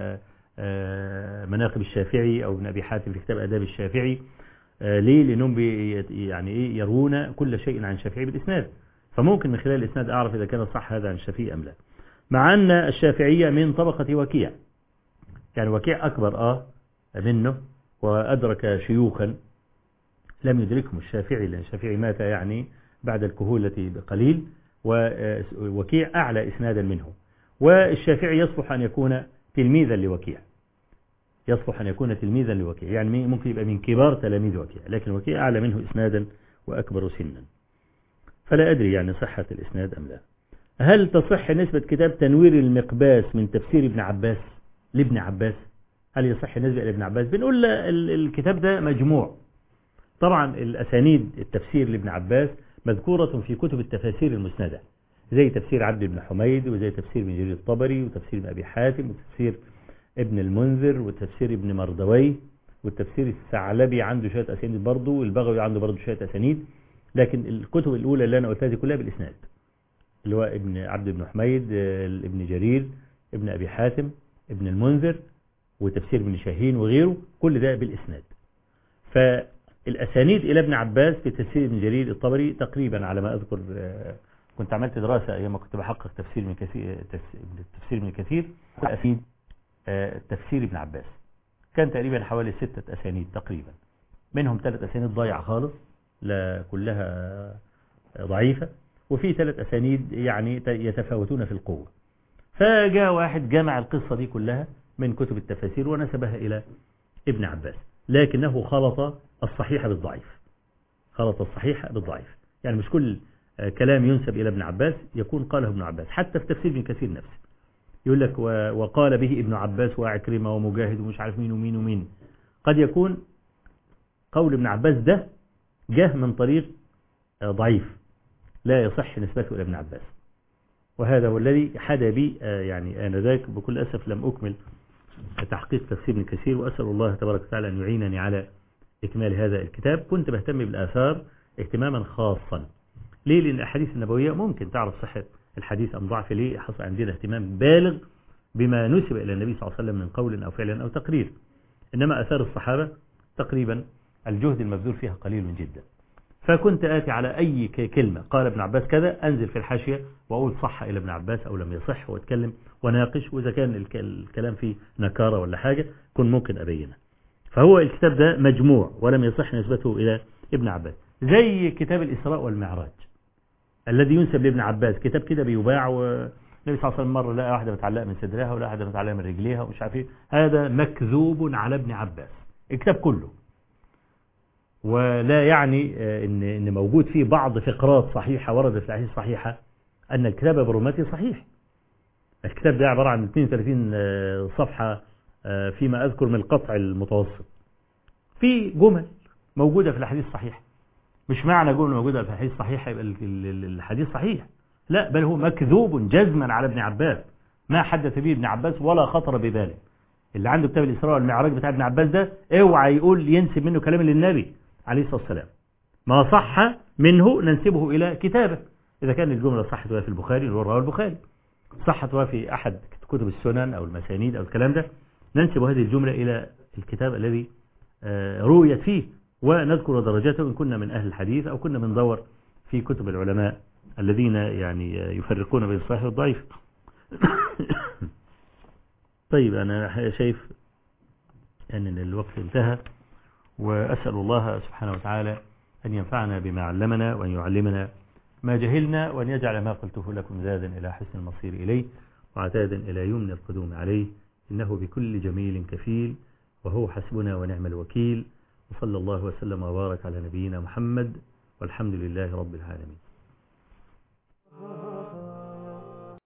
مناقب الشافعي أو ابن أبي حاتم في كتاب أداب الشافعي ليه لأنهم يعني إيه يرون كل شيء عن الشافعي بالإسناد فممكن من خلال الإسناد أعرف إذا كان صح هذا عن الشافعي أم لا مع أن الشافعية من طبقة وكيع يعني وكيع أكبر آه منه وأدرك شيوخا لم يدركهم الشافعي لأن الشافعي مات يعني بعد الكهولة بقليل ووكيع أعلى إسنادا منه والشافعي يصلح أن يكون تلميذا لوكيع يصلح أن يكون تلميذا لوكيع يعني ممكن يبقى من كبار تلاميذ وكيع لكن وكيع أعلى منه إسنادا وأكبر سنا فلا أدري يعني صحة الإسناد أم لا هل تصح نسبة كتاب تنوير المقباس من تفسير ابن عباس لابن عباس هل يصح نسبة لابن عباس بنقول الكتاب ده مجموع طبعا الأسانيد التفسير لابن عباس مذكورة في كتب التفاسير المسندة زي تفسير عبد بن حميد وزي تفسير ابن جرير الطبري وتفسير ابن أبي حاتم وتفسير ابن المنذر وتفسير ابن مردوي والتفسير الثعلبي عنده شوية أسانيد برضه والبغوي عنده برضه شوية أسانيد لكن الكتب الأولى اللي أنا قلتها دي كلها بالإسناد اللي هو ابن عبد بن حميد ابن جرير ابن أبي حاتم ابن المنذر وتفسير ابن شاهين وغيره كل ده بالإسناد فالأسانيد إلى ابن عباس في تفسير ابن جرير الطبري تقريبا على ما أذكر كنت عملت دراسة أيام ما كنت بحقق تفسير من كثير تفسير من كثير أسانيد تفسير ابن عباس كان تقريبا حوالي ستة أسانيد تقريبا منهم ثلاث أسانيد ضايعة خالص لا كلها ضعيفة وفي ثلاث أسانيد يعني يتفاوتون في القوة فجاء واحد جمع القصة دي كلها من كتب التفاسير ونسبها إلى ابن عباس لكنه خلط الصحيح بالضعيف خلط الصحيح بالضعيف يعني مش كل كلام ينسب إلى ابن عباس يكون قاله ابن عباس حتى في تفسير ابن كثير نفسه يقول لك وقال به ابن عباس وعكرمة ومجاهد ومش عارف مين ومين ومين قد يكون قول ابن عباس ده جه من طريق ضعيف لا يصح نسبته إلى ابن عباس وهذا هو الذي حدا بي يعني آنذاك بكل أسف لم أكمل تحقيق تفسير ابن كثير وأسأل الله تبارك وتعالى أن يعينني على إكمال هذا الكتاب كنت بهتم بالآثار اهتماما خاصا ليه لأن الأحاديث النبوية ممكن تعرف صحة الحديث أم ضعف ليه حصل عندنا اهتمام بالغ بما نسب إلى النبي صلى الله عليه وسلم من قول أو فعل أو تقرير إنما أثار الصحابة تقريبا الجهد المبذول فيها قليل جدا فكنت آتي على أي كلمة قال ابن عباس كذا أنزل في الحاشية وأقول صح إلى ابن عباس أو لم يصح وأتكلم وناقش وإذا كان الكلام فيه نكارة ولا حاجة كن ممكن أبينه فهو الكتاب ده مجموع ولم يصح نسبته إلى ابن عباس زي كتاب الإسراء والمعراج الذي ينسب لابن عباس كتاب كده بيباع والنبي صلى الله عليه وسلم مرة لقى واحدة متعلقة من صدرها ولا واحدة متعلقة من رجليها ومش عارف ايه هذا مكذوب على ابن عباس الكتاب كله ولا يعني ان ان موجود فيه بعض فقرات صحيحة وردت في الاحاديث صحيحة ان الكتاب برمته صحيح الكتاب ده عبارة عن 32 صفحة فيما اذكر من القطع المتوسط في جمل موجودة في الحديث الصحيح مش معنى جملة موجودة في الحديث الصحيح يبقى الحديث صحيح لا بل هو مكذوب جزما على ابن عباس ما حدث به ابن عباس ولا خطر بباله اللي عنده كتاب الإسراء والمعراج بتاع ابن عباس ده اوعى يقول ينسب منه كلام للنبي عليه الصلاة والسلام ما صح منه ننسبه إلى كتابه إذا كان الجملة صحت في البخاري رواه البخاري صحت في أحد كتب السنن أو المسانيد أو الكلام ده ننسب هذه الجملة إلى الكتاب الذي رويت فيه ونذكر درجاته إن كنا من أهل الحديث أو كنا بندور في كتب العلماء الذين يعني يفرقون بين الصحيح والضعيف طيب أنا شايف أن الوقت انتهى وأسأل الله سبحانه وتعالى أن ينفعنا بما علمنا وأن يعلمنا ما جهلنا وأن يجعل ما قلته لكم زادا إلى حسن المصير إليه وعتادا إلى يمن القدوم عليه إنه بكل جميل كفيل وهو حسبنا ونعم الوكيل وصلى الله وسلم وبارك على نبينا محمد والحمد لله رب العالمين